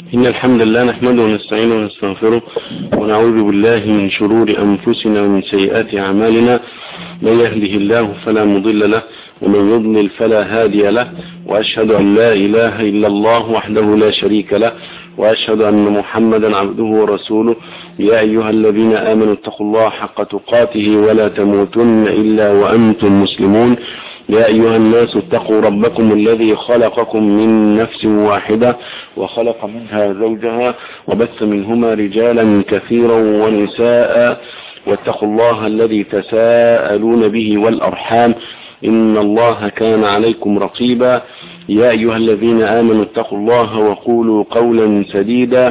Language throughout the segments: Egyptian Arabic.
إن الحمد لله نحمده ونستعينه ونستغفره ونعوذ بالله من شرور أنفسنا ومن سيئات أعمالنا من يهده الله فلا مضل له ومن يضلل فلا هادي له وأشهد أن لا إله إلا الله وحده لا شريك له وأشهد أن محمدا عبده ورسوله يا أيها الذين آمنوا اتقوا الله حق تقاته ولا تموتن إلا وأنتم مسلمون يا أيها الناس اتقوا ربكم الذي خلقكم من نفس واحدة وخلق منها زوجها وبث منهما رجالا كثيرا ونساء واتقوا الله الذي تساءلون به والأرحام إن الله كان عليكم رقيبا يا أيها الذين آمنوا اتقوا الله وقولوا قولا سديدا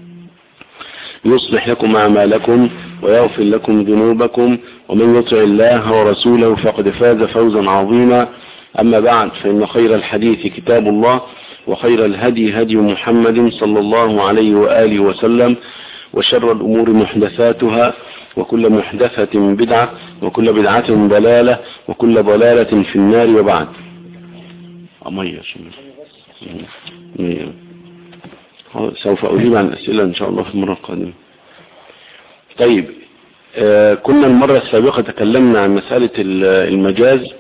يصلح لكم أعمالكم ويغفر لكم ذنوبكم ومن يطع الله ورسوله فقد فاز فوزا عظيما أما بعد فإن خير الحديث كتاب الله وخير الهدي هدي محمد صلى الله عليه وآله وسلم وشر الأمور محدثاتها وكل محدثة بدعة وكل بدعة ضلالة وكل ضلالة في النار وبعد أمير سوف أجيب عن الأسئلة إن شاء الله في المرة القادمة طيب آه كنا المرة السابقة تكلمنا عن مسألة المجاز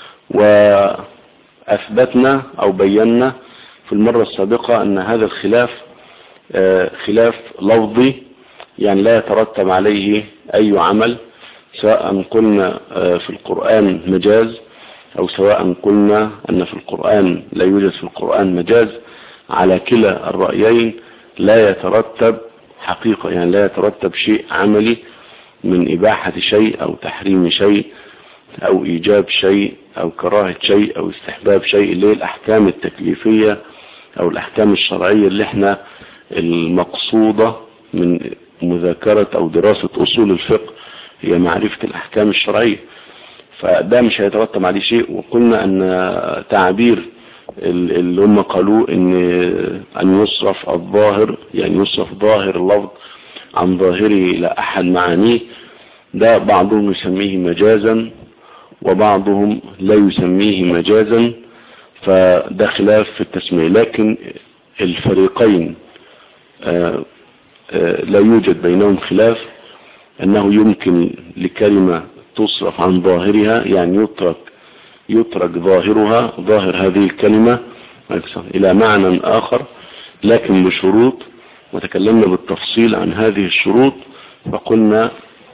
وأثبتنا أو بينا في المرة السابقة أن هذا الخلاف آه خلاف لفظي يعني لا يترتب عليه أي عمل سواء قلنا آه في القرآن مجاز أو سواء قلنا أن في القرآن لا يوجد في القرآن مجاز على كلا الرأيين لا يترتب حقيقة يعني لا يترتب شيء عملي من إباحة شيء أو تحريم شيء أو إيجاب شيء أو كراهة شيء أو استحباب شيء اللي هي الأحكام التكليفية أو الأحكام الشرعية اللي احنا المقصودة من مذاكرة أو دراسة أصول الفقه هي معرفة الأحكام الشرعية فده مش هيترتب عليه شيء وقلنا أن تعبير اللي هم قالوا ان ان يصرف الظاهر يعني يصرف ظاهر اللفظ عن ظاهره الى احد معانيه ده بعضهم يسميه مجازا وبعضهم لا يسميه مجازا فده خلاف في التسمية لكن الفريقين آآ آآ لا يوجد بينهم خلاف انه يمكن لكلمة تصرف عن ظاهرها يعني يترك يترك ظاهرها ظاهر هذه الكلمة إلى معنى آخر لكن بشروط وتكلمنا بالتفصيل عن هذه الشروط فقلنا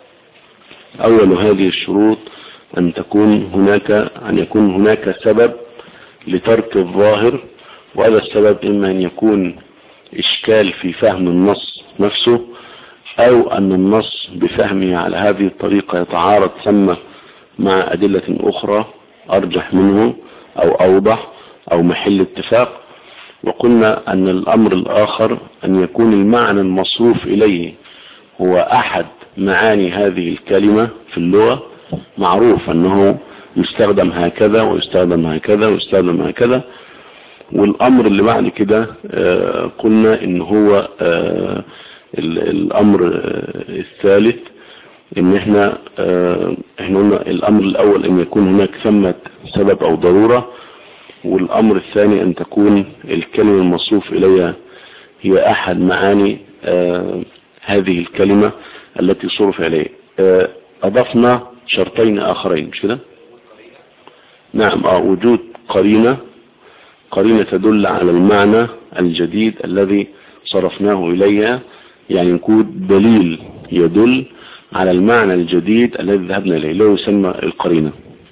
أول هذه الشروط أن تكون هناك أن يكون هناك سبب لترك الظاهر وهذا السبب إما أن يكون إشكال في فهم النص نفسه أو أن النص بفهمه على هذه الطريقة يتعارض ثم مع أدلة أخرى أرجح منه أو أوضح أو محل اتفاق وقلنا أن الأمر الآخر أن يكون المعنى المصروف إليه هو أحد معاني هذه الكلمة في اللغة معروف أنه يستخدم هكذا ويستخدم هكذا ويستخدم هكذا والأمر اللي بعد كده آه قلنا إن هو آه الأمر آه الثالث ان احنا اه احنا قلنا الامر الاول ان يكون هناك ثمة سبب او ضرورة والامر الثاني ان تكون الكلمة المصروف اليها هي احد معاني اه هذه الكلمة التي صرف اليه اه اضفنا شرطين اخرين مش كده نعم اه وجود قرينة قرينة تدل على المعنى الجديد الذي صرفناه اليها يعني يكون دليل يدل على المعنى الجديد الذي ذهبنا إليه له يسمى القرينة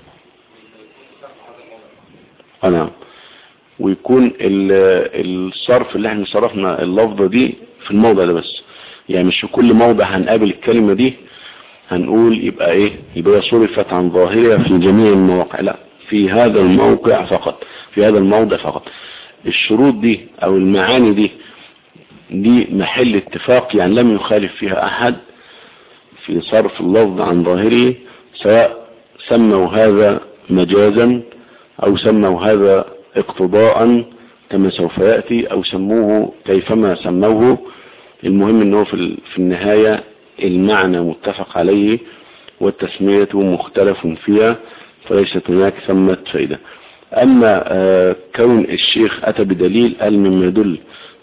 نعم ويكون الصرف اللي احنا صرفنا اللفظة دي في الموضع ده بس يعني مش في كل موضع هنقابل الكلمة دي هنقول يبقى ايه يبقى صرفت عن ظاهرها في جميع المواقع لا في هذا الموقع فقط في هذا الموضع فقط الشروط دي او المعاني دي دي محل اتفاق يعني لم يخالف فيها احد في صرف اللفظ عن ظاهره سواء سموا هذا مجازا او سموا هذا اقتضاء كما سوف يأتي او سموه كيفما سموه المهم انه في, في النهاية المعنى متفق عليه والتسمية مختلف فيها فليست هناك ثمة فائدة اما كون الشيخ اتى بدليل قال مما يدل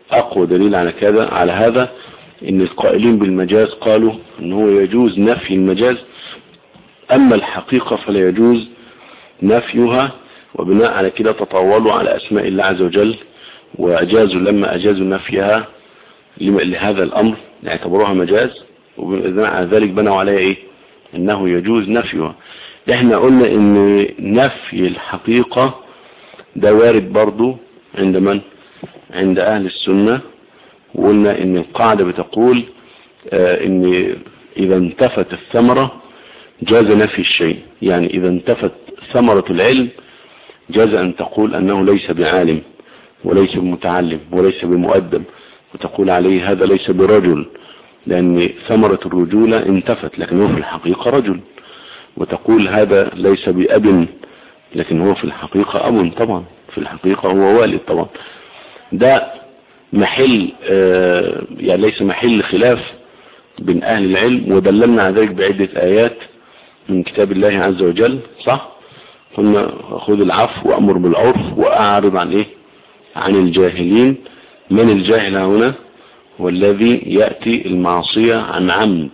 اقوى دليل على كذا على هذا ان القائلين بالمجاز قالوا ان هو يجوز نفي المجاز اما الحقيقة فلا يجوز نفيها وبناء على كده تطاولوا على اسماء الله عز وجل واجازوا لما اجازوا نفيها لهذا الامر اعتبروها مجاز وبناء على ذلك بنوا عليها ايه انه يجوز نفيها احنا قلنا ان نفي الحقيقة ده وارد برضو عند من عند اهل السنة وقلنا ان القاعدة بتقول آه ان اذا انتفت الثمرة جاز نفي الشيء يعني اذا انتفت ثمرة العلم جاز ان تقول انه ليس بعالم وليس بمتعلم وليس بمؤدب وتقول عليه هذا ليس برجل لان ثمرة الرجولة انتفت لكن هو في الحقيقة رجل وتقول هذا ليس بأب لكن هو في الحقيقة أب طبعا في الحقيقة هو والد طبعا ده محل آه يعني ليس محل خلاف بين أهل العلم ودللنا على ذلك بعدة آيات من كتاب الله عز وجل صح قلنا خذ العفو وأمر بالعرف وأعرض عن إيه عن الجاهلين من الجاهل هنا والذي يأتي المعصية عن عمد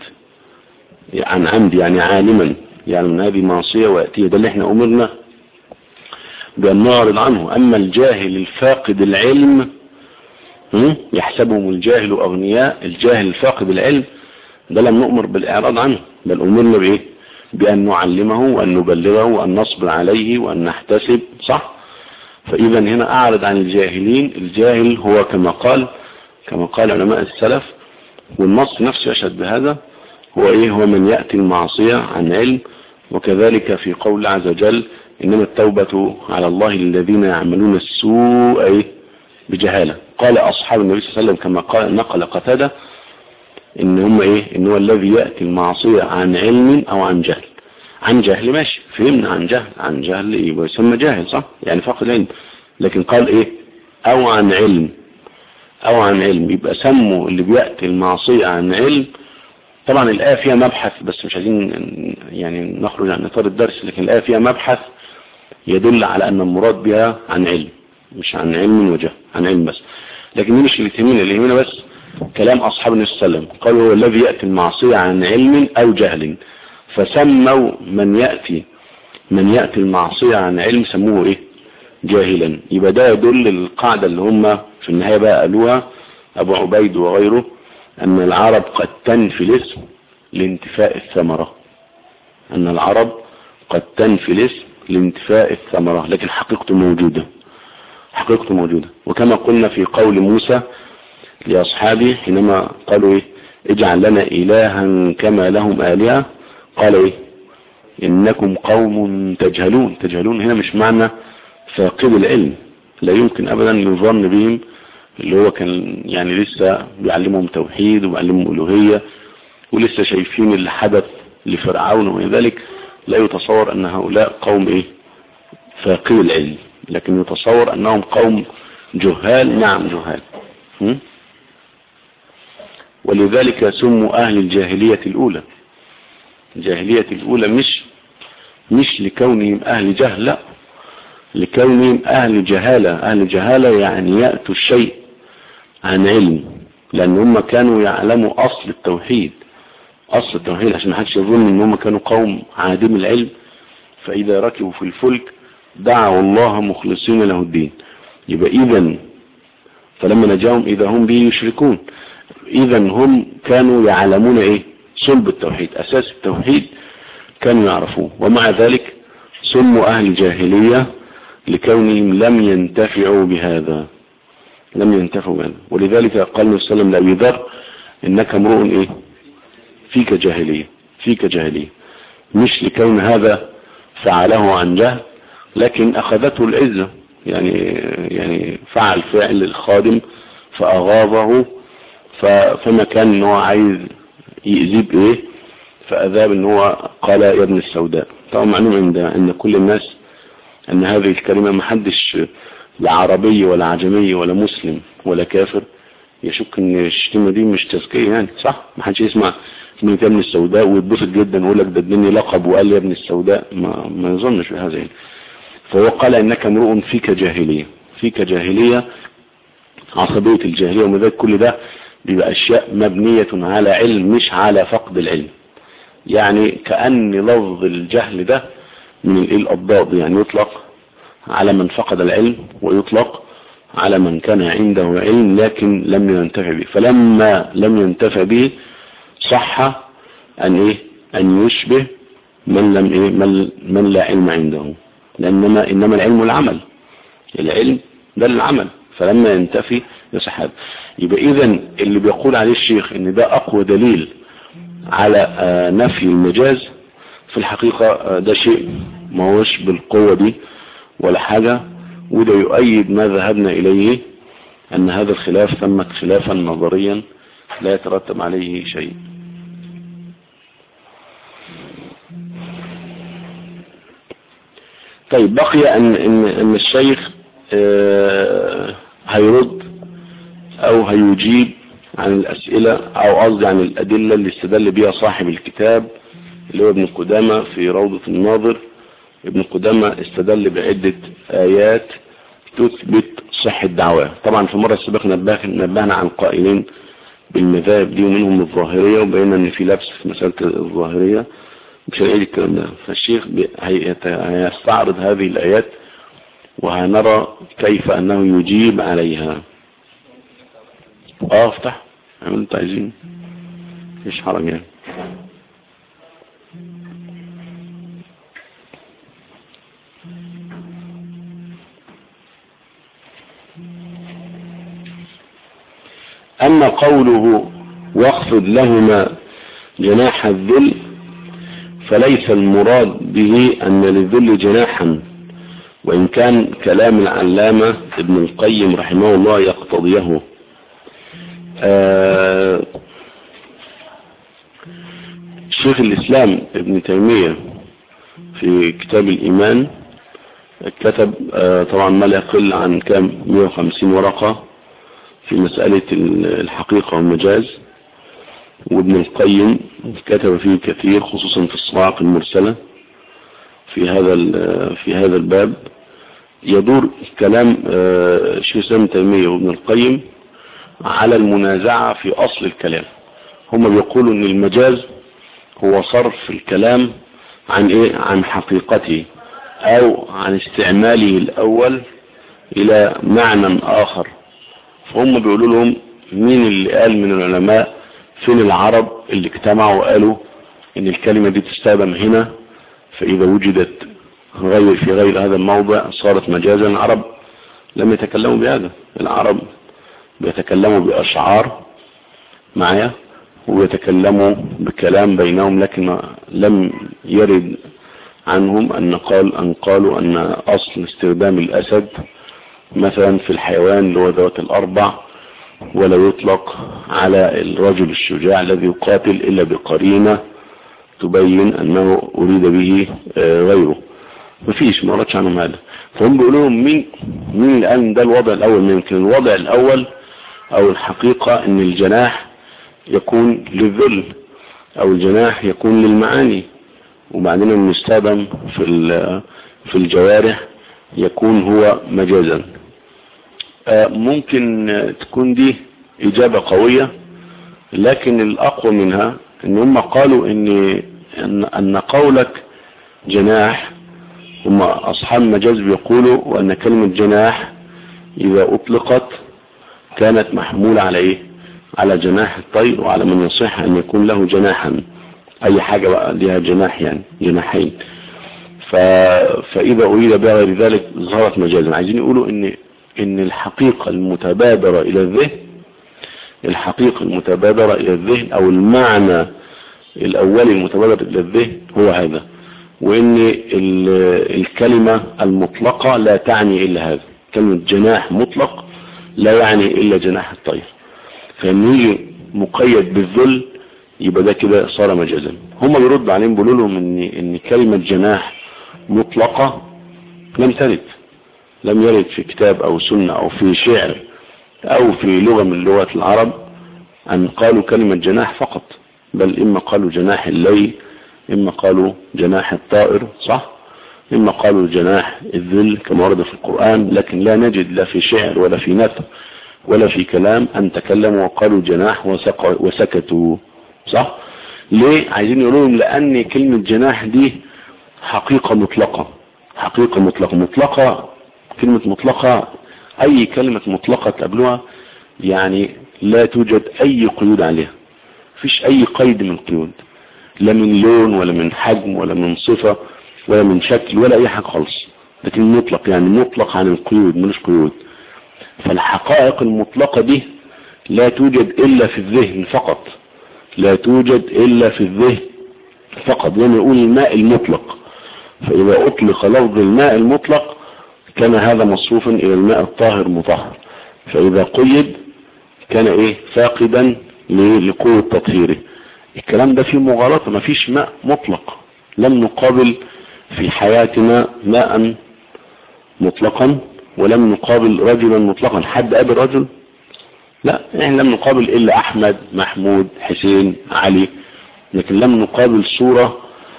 عن عمد يعني عالما يعني من هذه معصية ويأتيه ده اللي احنا أمرنا بأن نعرض عنه أما الجاهل الفاقد العلم يحسبهم الجاهل أغنياء الجاهل الفاقد العلم ده لم نؤمر بالإعراض عنه بل أمرنا بإيه بأن نعلمه وأن نبلغه وأن نصبر عليه وأن نحتسب صح فإذا هنا أعرض عن الجاهلين الجاهل هو كما قال كما قال علماء السلف والنص نفسه يشهد بهذا هو إيه هو من يأتي المعصية عن علم وكذلك في قول عز وجل إنما التوبة على الله للذين يعملون السوء بجهالة قال أصحاب النبي صلى الله عليه وسلم كما قال نقل قتادة إن هم إيه إن هو الذي يأتي المعصية عن علم أو عن جهل عن جهل ماشي فهمنا عن جهل عن جهل إيه ويسمى جاهل صح يعني فقد علم لكن قال إيه أو عن علم أو عن علم يبقى سموا اللي بيأتي المعصية عن علم طبعا الآية فيها مبحث بس مش عايزين يعني نخرج عن إطار الدرس لكن الآية فيها مبحث يدل على أن المراد بها عن علم مش عن علم وجه عن علم بس لكن دي مش اللي تهمنا اللي يهمنا بس كلام أصحاب النبي صلى الله عليه وسلم قالوا هو الذي يأتي المعصية عن علم أو جهل فسموا من يأتي من يأتي المعصية عن علم سموه إيه جاهلا يبقى ده يدل القاعدة اللي هم في النهاية بقى قالوها أبو عبيد وغيره أن العرب قد تنفي الاسم لانتفاء الثمرة أن العرب قد تنفي الاسم لانتفاء الثمرة لكن حقيقته موجودة حقيقته موجودة وكما قلنا في قول موسى لأصحابه حينما قالوا إيه اجعل لنا إلها كما لهم آلهة قال إيه إنكم قوم تجهلون تجهلون هنا مش معنى فاقد العلم لا يمكن أبدا يظن بهم اللي هو كان يعني لسه بيعلمهم توحيد وبيعلمهم ألوهية ولسه شايفين اللي حدث لفرعون ومن ذلك لا يتصور أن هؤلاء قوم إيه فاقد العلم لكن يتصور أنهم قوم جهال نعم جهال م? ولذلك سموا أهل الجاهلية الأولى الجاهلية الأولى مش مش لكونهم أهل جهل لا لكونهم أهل جهالة أهل جهالة يعني يأتوا الشيء عن علم لأن هم كانوا يعلموا أصل التوحيد أصل التوحيد عشان ما حدش يظن ان هم كانوا قوم عادم العلم فإذا ركبوا في الفلك دعوا الله مخلصين له الدين يبقى إذا فلما نجاهم إذا هم به يشركون إذا هم كانوا يعلمون إيه صلب التوحيد أساس التوحيد كانوا يعرفوه ومع ذلك سموا أهل الجاهلية لكونهم لم ينتفعوا بهذا لم ينتفعوا بهذا ولذلك قال النبي صلى الله عليه وسلم لأبي ذر إنك امرؤ إيه فيك جاهلية فيك جاهلية مش لكون هذا فعله عن جهل لكن أخذته العزة يعني يعني فعل فعل الخادم فأغاظه فما كان ان هو عايز يأذيه بإيه فأذاب ان هو قال يا ابن السوداء طبعا معلوم عند ان كل الناس ان هذه الكلمة محدش لا عربي ولا عجمي ولا مسلم ولا كافر يشك ان الشتيمة دي مش تزكية يعني صح محدش يسمع اسمه يا ابن السوداء ويتبسط جدا ويقول لك ده ادني لقب وقال لي يا ابن السوداء ما, ما يظنش بهذا يعني فهو قال انك امرؤ فيك جاهلية فيك جاهلية عصبية الجاهلية وما ذلك كل ده بيبقى أشياء مبنية على علم مش على فقد العلم يعني كأن لفظ الجهل ده من الأضداد يعني يطلق على من فقد العلم ويطلق على من كان عنده علم لكن لم ينتفع به فلما لم ينتفع به صح أن إيه أن يشبه من لم إيه من, من لا علم عنده لأنما إنما العلم العمل العلم ده العمل فلما ينتفي يصح هذا يبقى إذا اللي بيقول عليه الشيخ إن ده أقوى دليل على نفي المجاز في الحقيقة ده شيء ما هوش بالقوة دي ولا حاجة وده يؤيد ما ذهبنا إليه أن هذا الخلاف ثمت خلافا نظريا لا يترتب عليه شيء طيب بقي أن, إن, إن الشيخ هيرد أو هيجيب عن الأسئلة أو قصدي عن الأدلة اللي استدل بها صاحب الكتاب اللي هو ابن قدامة في روضة الناظر ابن قدامة استدل بعدة آيات تثبت صحة دعواه طبعا في مرة السابقة نبهنا عن قائلين بالمذاهب دي ومنهم الظاهرية وبينا ان في لبس في مسألة الظاهرية مش هنعيد الكلام ده فالشيخ هيستعرض هذه الآيات وهنرى كيف أنه يجيب عليها اه افتح اعمل انت عايزين مفيش حرج يعني أما قوله واخفض لهما جناح الذل فليس المراد به أن للذل جناحا وإن كان كلام العلامة ابن القيم رحمه الله يقتضيه آه شيخ الإسلام ابن تيمية في كتاب الإيمان كتب آه طبعا ما لا يقل عن كام 150 ورقة في مسألة الحقيقة والمجاز وابن القيم كتب فيه كثير خصوصا في الصواعق المرسلة في هذا في هذا الباب يدور كلام شيخ الإسلام تيمية وابن القيم على المنازعة في أصل الكلام هم بيقولوا ان المجاز هو صرف الكلام عن ايه عن حقيقته او عن استعماله الاول الى معنى اخر فهم بيقولوا لهم مين اللي قال من العلماء فين العرب اللي اجتمعوا وقالوا ان الكلمة دي تستخدم هنا فاذا وجدت غير في غير هذا الموضع صارت مجازا العرب لم يتكلموا بهذا العرب بيتكلموا بأشعار معايا ويتكلموا بكلام بينهم لكن لم يرد عنهم أن قال أن قالوا أن أصل استخدام الأسد مثلا في الحيوان اللي هو ذوات الأربع ولا يطلق على الرجل الشجاع الذي يقاتل إلا بقرينة تبين أنه أريد به غيره مفيش ما ردش عنهم هذا فهم بيقولوا لهم مين مين اللي قال ده الوضع الأول يمكن الوضع الأول أو الحقيقة أن الجناح يكون للذل أو الجناح يكون للمعاني وبعدين المستخدم في في الجوارح يكون هو مجازا ممكن تكون دي إجابة قوية لكن الأقوى منها ان هم قالوا ان ان, أن قولك جناح هم أصحاب المجاز بيقولوا وأن كلمة جناح إذا أطلقت كانت محمولة على إيه على جناح الطير وعلى من يصح أن يكون له جناحا أي حاجة بقى لها جناح يعني جناحين ف... فإذا أريد بغير ذلك ظهرت مجازا عايزين يقولوا إن إن الحقيقة المتبادرة إلى الذهن الحقيقة المتبادرة إلى الذهن أو المعنى الأولي المتبادر إلى الذهن هو هذا وإن الكلمة المطلقة لا تعني إلا هذا كلمة جناح مطلق لا يعني إلا جناح الطير فإن يجي مقيد بالذل يبقى ده كده صار مجازا هم بيردوا عليهم بيقولوا لهم إن, إن كلمة جناح مطلقة لم ترد لم يرد في كتاب أو سنة أو في شعر أو في لغة من لغات العرب أن قالوا كلمة جناح فقط بل إما قالوا جناح الليل إما قالوا جناح الطائر صح إما قالوا جناح الذل كما ورد في القرآن لكن لا نجد لا في شعر ولا في نثر ولا في كلام أن تكلموا وقالوا جناح وسكتوا صح ليه عايزين يقولون لأن كلمة جناح دي حقيقة مطلقة حقيقة مطلقة مطلقة كلمة مطلقة أي كلمة مطلقة تقابلوها يعني لا توجد أي قيود عليها فيش أي قيد من القيود لا من لون ولا من حجم ولا من صفة ولا من شكل ولا أي حاجة خالص لكن مطلق يعني مطلق عن القيود ملوش قيود فالحقائق المطلقة دي لا توجد إلا في الذهن فقط لا توجد إلا في الذهن فقط زي ما يقول الماء المطلق فإذا أطلق لفظ الماء المطلق كان هذا مصروفا إلى الماء الطاهر مطهر فإذا قيد كان إيه فاقدا لقوة تطهيره الكلام ده فيه مغالطة ما فيش ماء مطلق لم نقابل في حياتنا ماء مطلقا ولم نقابل رجلا مطلقا حد قابل رجل لا يعني لم نقابل إلا أحمد محمود حسين علي لكن لم نقابل صورة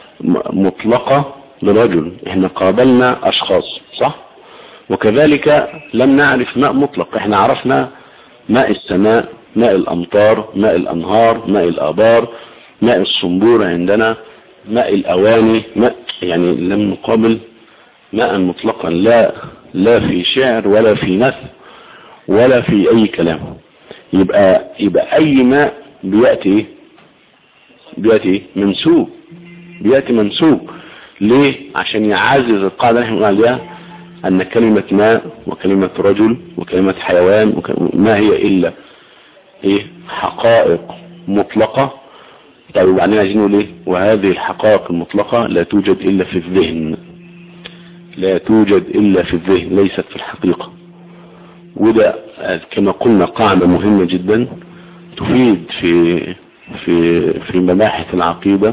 مطلقة لرجل احنا قابلنا أشخاص صح وكذلك لم نعرف ماء مطلق احنا عرفنا ماء السماء ماء الأمطار ماء الأنهار ماء الآبار ماء الصنبور عندنا ماء الأواني ماء يعني لم نقابل ماء مطلقا لا لا في شعر ولا في نث ولا في أي كلام يبقى يبقى أي ماء بيأتي بيأتي منسوب بيأتي منسوب ليه عشان يعزز القاعدة اللي احنا عليها أن كلمة ماء وكلمة رجل وكلمة حيوان ما هي إلا إيه حقائق مطلقة طيب وبعدين عايزين نقول إيه وهذه الحقائق المطلقة لا توجد إلا في الذهن لا توجد إلا في الذهن ليست في الحقيقة وده كما قلنا قاعدة مهمة جدا تفيد في في في مباحث العقيدة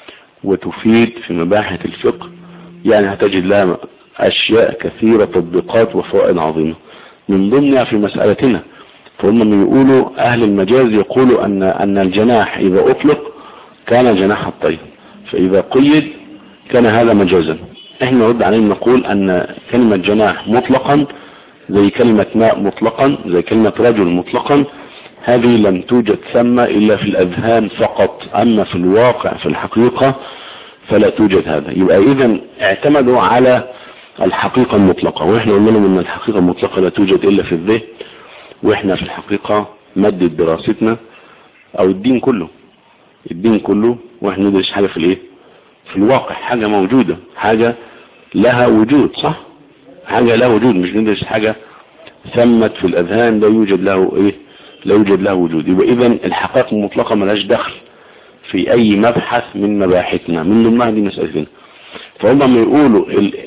وتفيد في مباحث الفقه يعني هتجد لها أشياء كثيرة تطبيقات وفوائد عظيمة من ضمنها في مسألتنا فهم يقولوا أهل المجاز يقولوا أن أن الجناح إذا أطلق كان جناح الطير فإذا قيد كان هذا مجازا احنا نرد عليهم نقول أن كلمة جناح مطلقا زي كلمة ماء مطلقا زي كلمة رجل مطلقا هذه لم توجد ثم إلا في الأذهان فقط أما في الواقع في الحقيقة فلا توجد هذا يبقى إذا اعتمدوا على الحقيقة المطلقة وإحنا قلنا لهم أن الحقيقة المطلقة لا توجد إلا في الذهن وإحنا في الحقيقة مادة دراستنا أو الدين كله الدين كله وإحنا ندرس حاجة في الإيه في الواقع حاجة موجودة حاجة لها وجود صح حاجة لها وجود مش ندرس حاجة ثمت في الأذهان لا يوجد له إيه لا يوجد له وجود يبقى إذا الحقائق المطلقة ملاش دخل في أي مبحث من مباحثنا من ضمنها دي مسألتنا فهم لما يقولوا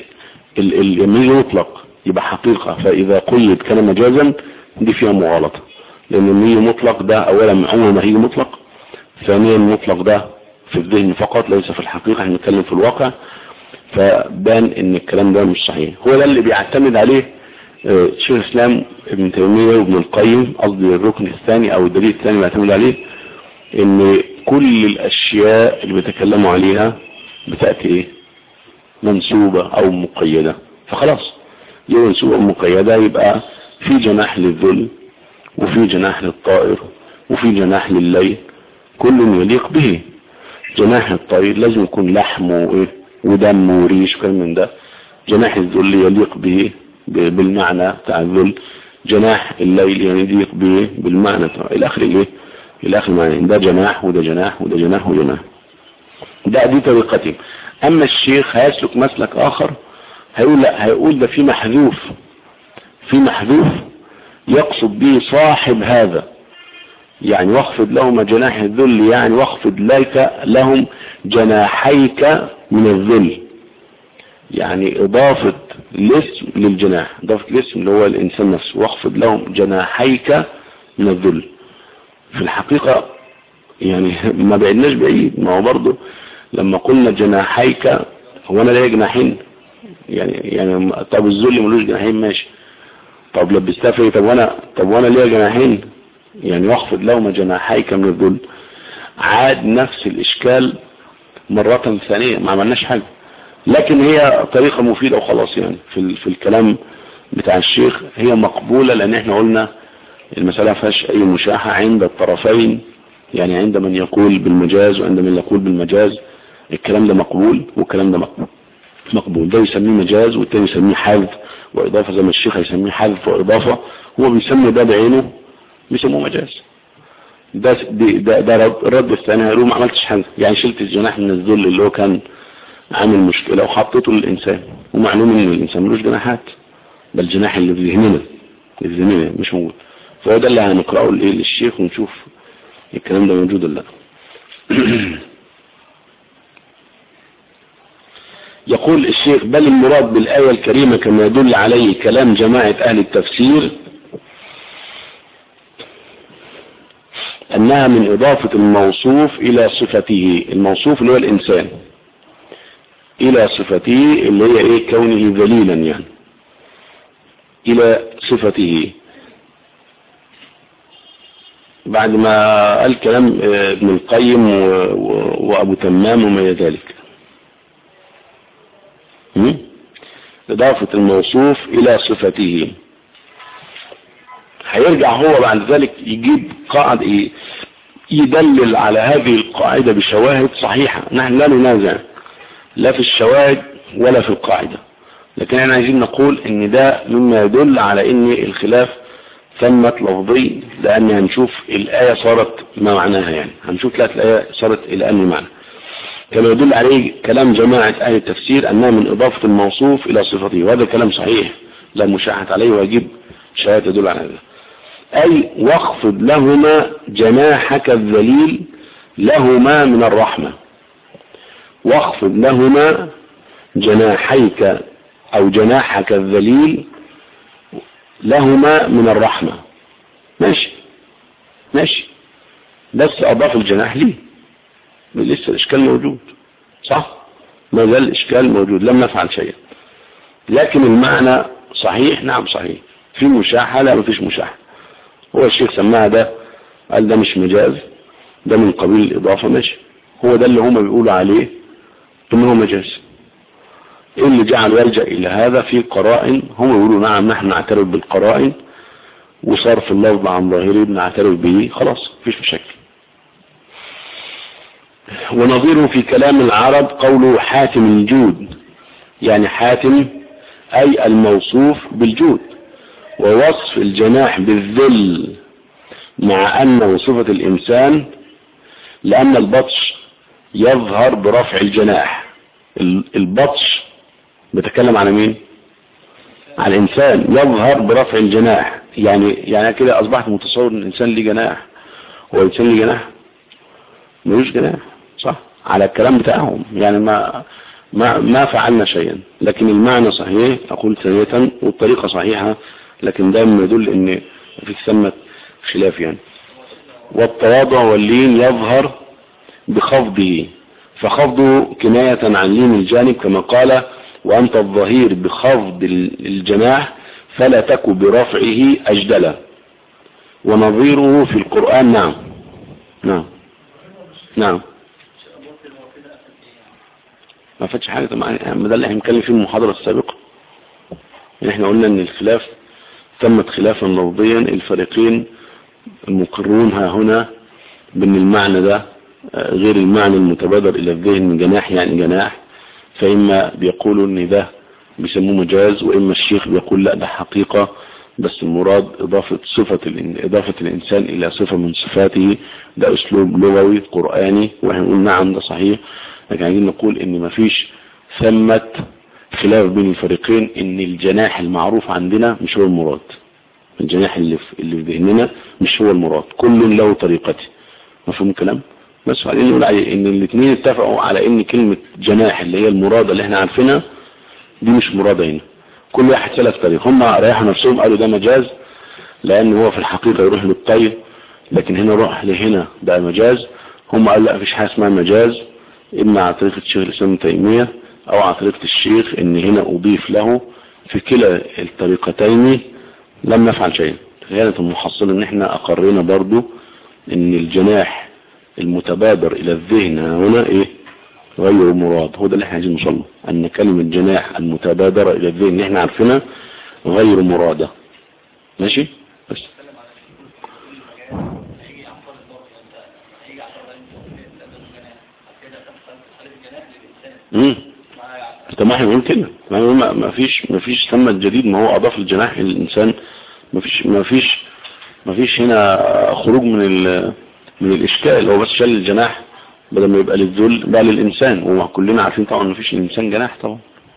لما يطلق يبقى حقيقة فإذا قيد كان مجازا دي فيها مغالطة لأن المية مطلق ده أولا عمره ما هي مطلق ثانيا المطلق ده في الذهن فقط ليس في الحقيقة احنا بنتكلم في الواقع فبان ان الكلام ده مش صحيح هو ده اللي بيعتمد عليه شيخ الاسلام ابن تيمية وابن القيم قصدي الركن الثاني او الدليل الثاني بيعتمد عليه ان كل الاشياء اللي بيتكلموا عليها بتأتي ايه منسوبة او مقيدة فخلاص دي منسوبة مقيدة يبقى في جناح للذل وفي جناح للطائر وفي جناح لليل كل يليق به جناح الطير لازم يكون لحم وايه ودم وريش وكلام من ده جناح الذل يليق به بالمعنى بتاع الذل جناح الليل يليق به بالمعنى بتاع الاخر ايه الاخر معنى ده جناح وده جناح وده جناح وجناح ده دي طريقتهم اما الشيخ هيسلك مسلك اخر هيقول لا هيقول ده في محذوف في محذوف يقصد به صاحب هذا يعني واخفض لهما جناح الذل يعني واخفض لك لهم جناحيك من الذل يعني اضافة الاسم للجناح اضافة الاسم اللي هو الانسان نفسه واخفض لهم جناحيك من الذل في الحقيقة يعني ما بعدناش بعيد ما هو برضه لما قلنا جناحيك هو انا ليا جناحين يعني يعني طب الذل ملوش جناحين ماشي طب لبستها في طب وانا طب وانا ليا جناحين يعني واخفض لهما جناحيك من الذل عاد نفس الاشكال مرة ثانية ما عملناش حاجة لكن هي طريقة مفيدة وخلاص يعني في, في الكلام بتاع الشيخ هي مقبولة لان احنا قلنا المسألة فيهاش اي مشاحة عند الطرفين يعني عند من يقول بالمجاز وعند من يقول بالمجاز الكلام ده مقبول والكلام ده مقبول مقبول ده يسميه مجاز والتاني يسميه حذف وإضافة زي ما الشيخ يسميه حذف وإضافة هو بيسمي ده بعينه بيسموه مجاز ده ده, ده الرد الثاني هيقولوا ما عملتش حاجة يعني شلت الجناح من الذل اللي هو كان عامل مشكلة وحطيته للإنسان ومعلوم ان الإنسان ملوش جناحات بل الجناح اللي في ذهننا اللي في ذهننا مش موجود فهو ده اللي هنقرأه للشيخ ونشوف الكلام ده موجود ولا لا يقول الشيخ بل المراد بالآية الكريمة كما يدل عليه كلام جماعة أهل التفسير أنها من إضافة الموصوف إلى صفته الموصوف اللي هو الإنسان إلى صفته اللي هي إيه كونه ذليلا يعني إلى صفته بعد ما قال كلام ابن القيم وأبو تمام وما ذلك إضافة الموصوف إلى صفته هيرجع هو بعد ذلك يجيب قاعد إيه يدلل على هذه القاعدة بشواهد صحيحة نحن لا ننازع لا في الشواهد ولا في القاعدة لكن احنا عايزين نقول ان ده مما يدل على ان الخلاف ثمت لفظي لان هنشوف الآية صارت ما معناها يعني هنشوف لا الآية صارت الى أني معنى كما يدل عليه كلام جماعة أهل التفسير أنها من إضافة الموصوف إلى صفته وهذا كلام صحيح لا مشاحة عليه ويجب شهادة تدل على هذا أي واخفض لهما جناحك الذليل لهما من الرحمة واخفض لهما جناحيك أو جناحك الذليل لهما من الرحمة ماشي ماشي بس أضاف الجناح ليه لسه الإشكال موجود صح ما زال الإشكال موجود لم نفعل شيئا لكن المعنى صحيح نعم صحيح في مشاحة لا ما فيش مشاحة هو الشيخ سماها ده قال ده مش مجاز ده من قبيل الإضافة ماشي هو ده اللي هما بيقولوا عليه ثم هو مجاز ايه اللي جعل يلجأ الى هذا في قرائن هم يقولوا نعم نحن نعترف بالقرائن وصرف اللفظ عن ظاهره نعترف به خلاص مفيش مشاكل ونظيره في كلام العرب قوله حاتم الجود يعني حاتم أي الموصوف بالجود ووصف الجناح بالذل مع أنه صفة الإنسان لأن البطش يظهر برفع الجناح البطش بتكلم على مين على الإنسان يظهر برفع الجناح يعني يعني كده أصبحت متصور أن الإنسان ليه جناح هو الإنسان ليه جناح ملوش جناح صح على الكلام بتاعهم يعني ما ما ما فعلنا شيئا لكن المعنى صحيح أقول ثانية والطريقة صحيحة لكن دائما يدل ان في ثمة خلاف يعني والتواضع واللين يظهر بخفضه فخفضه كناية عن لين الجانب كما قال وأنت الظهير بخفض الجناح فلا تك برفعه أجدلا ونظيره في القرآن نعم نعم نعم ما فاتش حاجة طبعا ده اللي احنا بنتكلم فيه المحاضرة السابقة احنا قلنا ان الخلاف تمت خلافا لفظيا الفريقين المقرون ها هنا بان المعنى ده غير المعنى المتبادر الى الذهن من جناح يعني جناح فاما بيقولوا ان ده بيسموه مجاز واما الشيخ بيقول لا ده حقيقة بس المراد اضافة صفة اضافة الانسان الى صفة من صفاته ده اسلوب لغوي قرآني واحنا نقول نعم ده صحيح لكن عايزين نقول ان مفيش ثمة خلاف بين الفريقين ان الجناح المعروف عندنا مش هو المراد الجناح اللي في, اللي في ذهننا مش هو المراد كل له طريقته مفهوم الكلام بس بعدين نقول عليه ان الاثنين اتفقوا على ان كلمة جناح اللي هي المرادة اللي احنا عارفينها دي مش مرادة هنا كل واحد سلك طريق هم ريحوا نفسهم قالوا ده مجاز لان هو في الحقيقة يروح للطير لكن هنا روح لهنا ده مجاز هم قالوا لا مفيش حاجة اسمها مجاز اما على طريقة الشيخ الاسلام تيمية او على طريقة الشيخ ان هنا اضيف له في كلا الطريقتين لم نفعل شيئا كانت المحصلة ان احنا اقرينا برضو ان الجناح المتبادر الى الذهن هنا ايه غير مراد هو ده اللي احنا عايزين نوصل له ان كلمة جناح المتبادرة الى الذهن اللي احنا عارفينها غير مرادة ماشي بس امم طب ما احنا بنقول كده ما ما فيش ما فيش ثمة جديد ما هو اضاف الجناح للانسان ما فيش ما فيش ما فيش هنا خروج من ال من الاشكال هو بس شال الجناح بدل ما يبقى للذل بقى للانسان وكلنا عارفين طبعا ما فيش الانسان جناح طبعا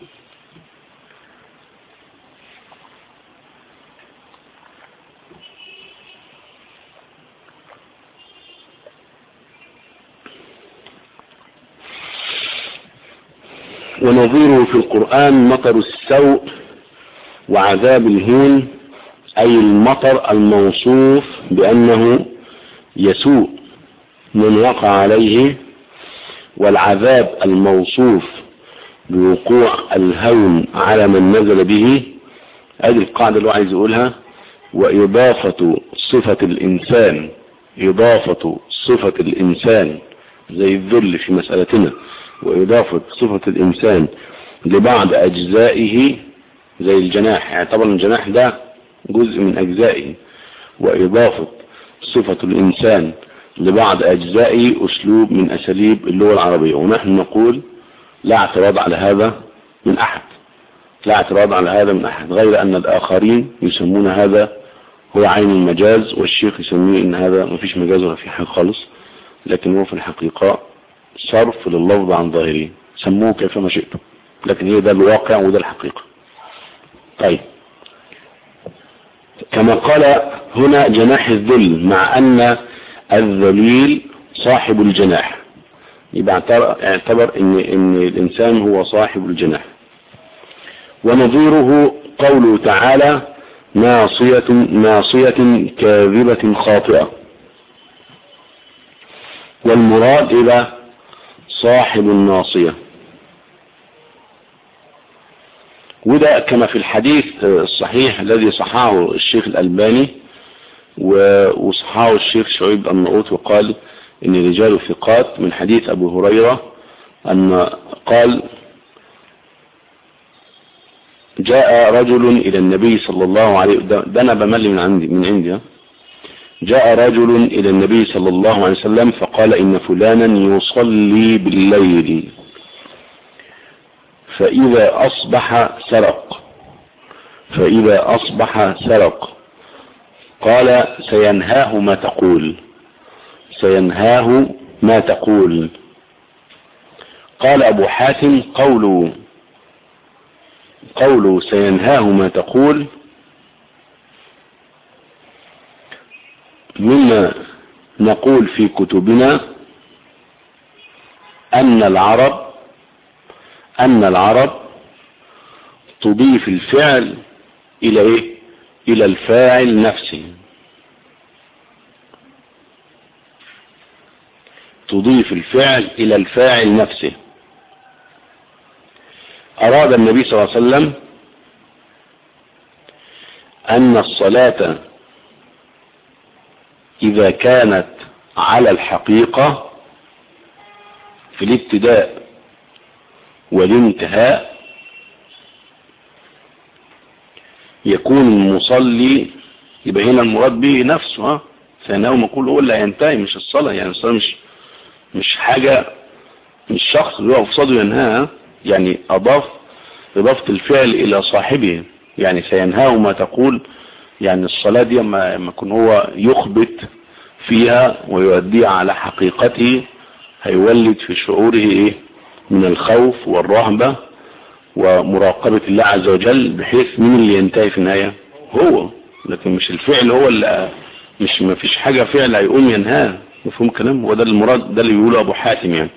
ونظيره في القرآن مطر السوء وعذاب الهون أي المطر الموصوف بأنه يسوء من وقع عليه والعذاب الموصوف بوقوع الهون على من نزل به هذه القاعدة اللي هو عايز يقولها وإضافة صفة الإنسان إضافة صفة الإنسان زي الذل في مسألتنا وإضافة صفة الإنسان لبعض أجزائه زي الجناح يعتبر يعني الجناح ده جزء من أجزائه وإضافة صفة الإنسان لبعض أجزائه أسلوب من أساليب اللغة العربية ونحن نقول لا اعتراض على هذا من أحد لا اعتراض على هذا من أحد غير أن الآخرين يسمون هذا هو عين المجاز والشيخ يسميه إن هذا ما فيش مجاز ولا في حاجة خالص لكن هو في الحقيقة صرف لللفظ عن ظاهره سموه كيفما شئتم لكن هي ده الواقع وده الحقيقة طيب كما قال هنا جناح الذل مع أن الذليل صاحب الجناح يبقى اعتبر ان, إن الإنسان هو صاحب الجناح ونظيره قوله تعالى ناصية, ناصية كاذبة خاطئة والمراد إلى صاحب الناصية وده كما في الحديث الصحيح الذي صححه الشيخ الألباني وصححه الشيخ شعيب النقوط وقال ان رجال ثقات من حديث ابو هريرة ان قال جاء رجل الى النبي صلى الله عليه ده انا بمل من عندي من عندي جاء رجل الى النبي صلى الله عليه وسلم فقال ان فلانا يصلي بالليل فإذا أصبح سرق فإذا أصبح سرق قال سينهاه ما تقول سينهاه ما تقول قال أبو حاتم قوله قوله سينهاه ما تقول مما نقول في كتبنا أن العرب أن العرب تضيف الفعل إلى إيه إلى الفاعل نفسه تضيف الفعل إلى الفاعل نفسه أراد النبي صلى الله عليه وسلم أن الصلاة إذا كانت على الحقيقة في الابتداء والانتهاء يكون المصلي يبقى هنا المراد به نفسه ها فانه مقول هو اللي هينتهي مش الصلاة يعني الصلاة مش مش حاجة مش شخص اللي هو قصاده ينهاها يعني اضاف اضافة الفعل الى صاحبه يعني سينهاه ما تقول يعني الصلاة دي ما يكون هو يخبت فيها ويؤديها على حقيقته هيولد في شعوره ايه من الخوف والرهبة ومراقبة الله عز وجل بحيث مين اللي ينتهي في النهاية هو لكن مش الفعل هو اللي مش ما فيش حاجة فعل هيقوم ينهاه مفهوم كلام وده المراد ده اللي يقوله ابو حاتم يعني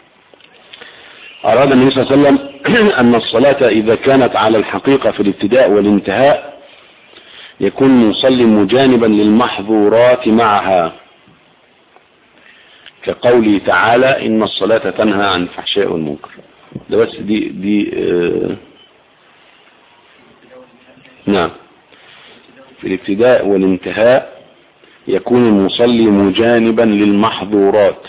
اراد النبي صلى الله عليه وسلم ان الصلاة اذا كانت على الحقيقة في الابتداء والانتهاء يكون مصلي مجانبا للمحظورات معها كقوله تعالى إن الصلاة تنهى عن الفحشاء والمنكر ده بس دي دي آه نعم في الابتداء والانتهاء يكون المصلي مجانبا للمحظورات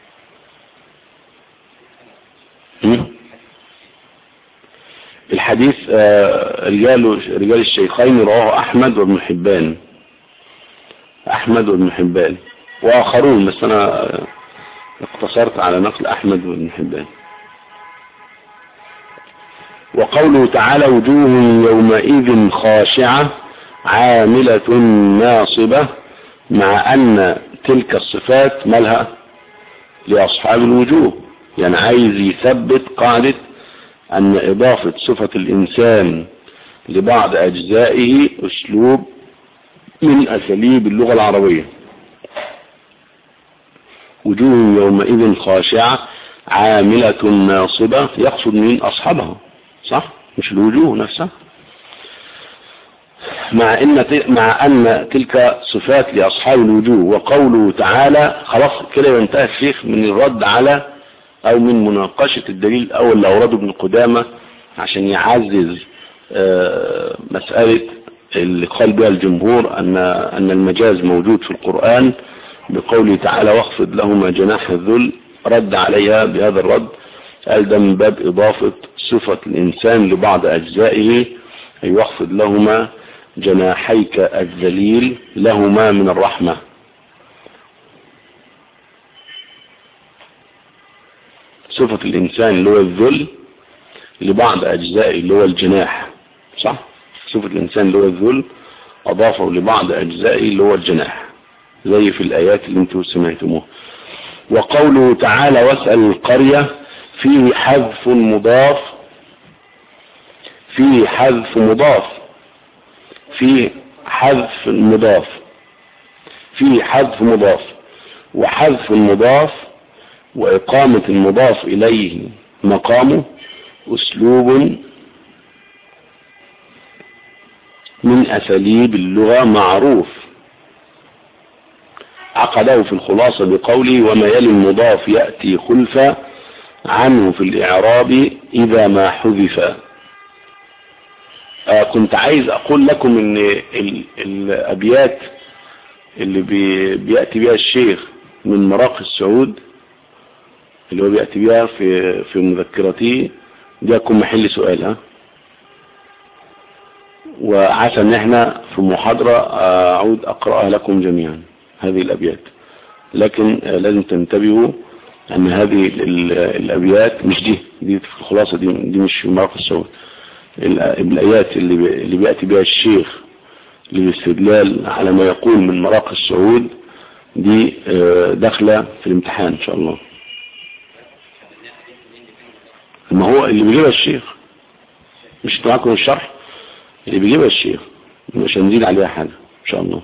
الحديث آه رجال رجال الشيخين رواه أحمد وابن حبان أحمد وابن حبان وآخرون بس أنا اقتصرت على نقل أحمد بن حبان وقوله تعالى وجوه يومئذ خاشعة عاملة ناصبة مع أن تلك الصفات مالها لأصحاب الوجوه يعني عايز يثبت قاعدة أن إضافة صفة الإنسان لبعض أجزائه أسلوب من أساليب اللغة العربية وجوه يومئذ خاشعة عاملة ناصبة يقصد من أصحابها صح مش الوجوه نفسها مع ان مع ان تلك صفات لاصحاب الوجوه وقوله تعالى خلاص كده ينتهي الشيخ من الرد على او من مناقشة الدليل الاول اللي اورده ابن قدامة عشان يعزز مسألة اللي قال بها الجمهور ان ان المجاز موجود في القرآن بقوله تعالى واخفض لهما جناح الذل رد عليها بهذا الرد قال ده من باب اضافة صفة الانسان لبعض اجزائه اي واخفض لهما جناحيك الذليل لهما من الرحمة صفة الإنسان اللي هو الذل لبعض أجزائه اللي هو الجناح صح صفة الإنسان اللي هو الذل أضافه لبعض أجزائه اللي هو الجناح زي في الآيات اللي انتم سمعتموها وقوله تعالى واسأل القرية فيه حذف مضاف فيه حذف مضاف في حذف مضاف في حذف مضاف وحذف المضاف وإقامة المضاف إليه مقامه أسلوب من أساليب اللغة معروف عقده في الخلاصة بقوله وما يلي المضاف يأتي خلفا عنه في الإعراب إذا ما حذف آه كنت عايز اقول لكم ان ال الابيات اللي بي بيأتي بها الشيخ من مراقي السعود اللي هو بيأتي بها في في مذكرته دي هتكون محل سؤال ها وعسى ان احنا في محاضرة اعود اقرأها لكم جميعا هذه الابيات لكن آه لازم تنتبهوا ان هذه الابيات مش دي دي في الخلاصة دي, دي مش في مراقي السعود الآيات اللي اللي بيأتي بها الشيخ للاستدلال على ما يقول من مراقي السعود دي داخلة في الامتحان ان شاء الله ما هو اللي بيجيبها الشيخ مش معاكم الشرح اللي بيجيبها الشيخ مش هنزيد عليها حاجة ان شاء الله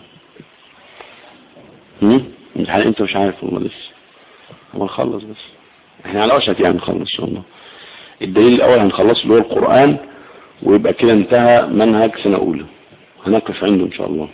امتحان انت مش عارف والله لسه هو نخلص بس احنا على وشك يعني نخلص ان شاء الله الدليل الاول هنخلصه اللي هو القرآن ويبقى كده انتهى منهج سنة اولى هنقف عنده ان شاء الله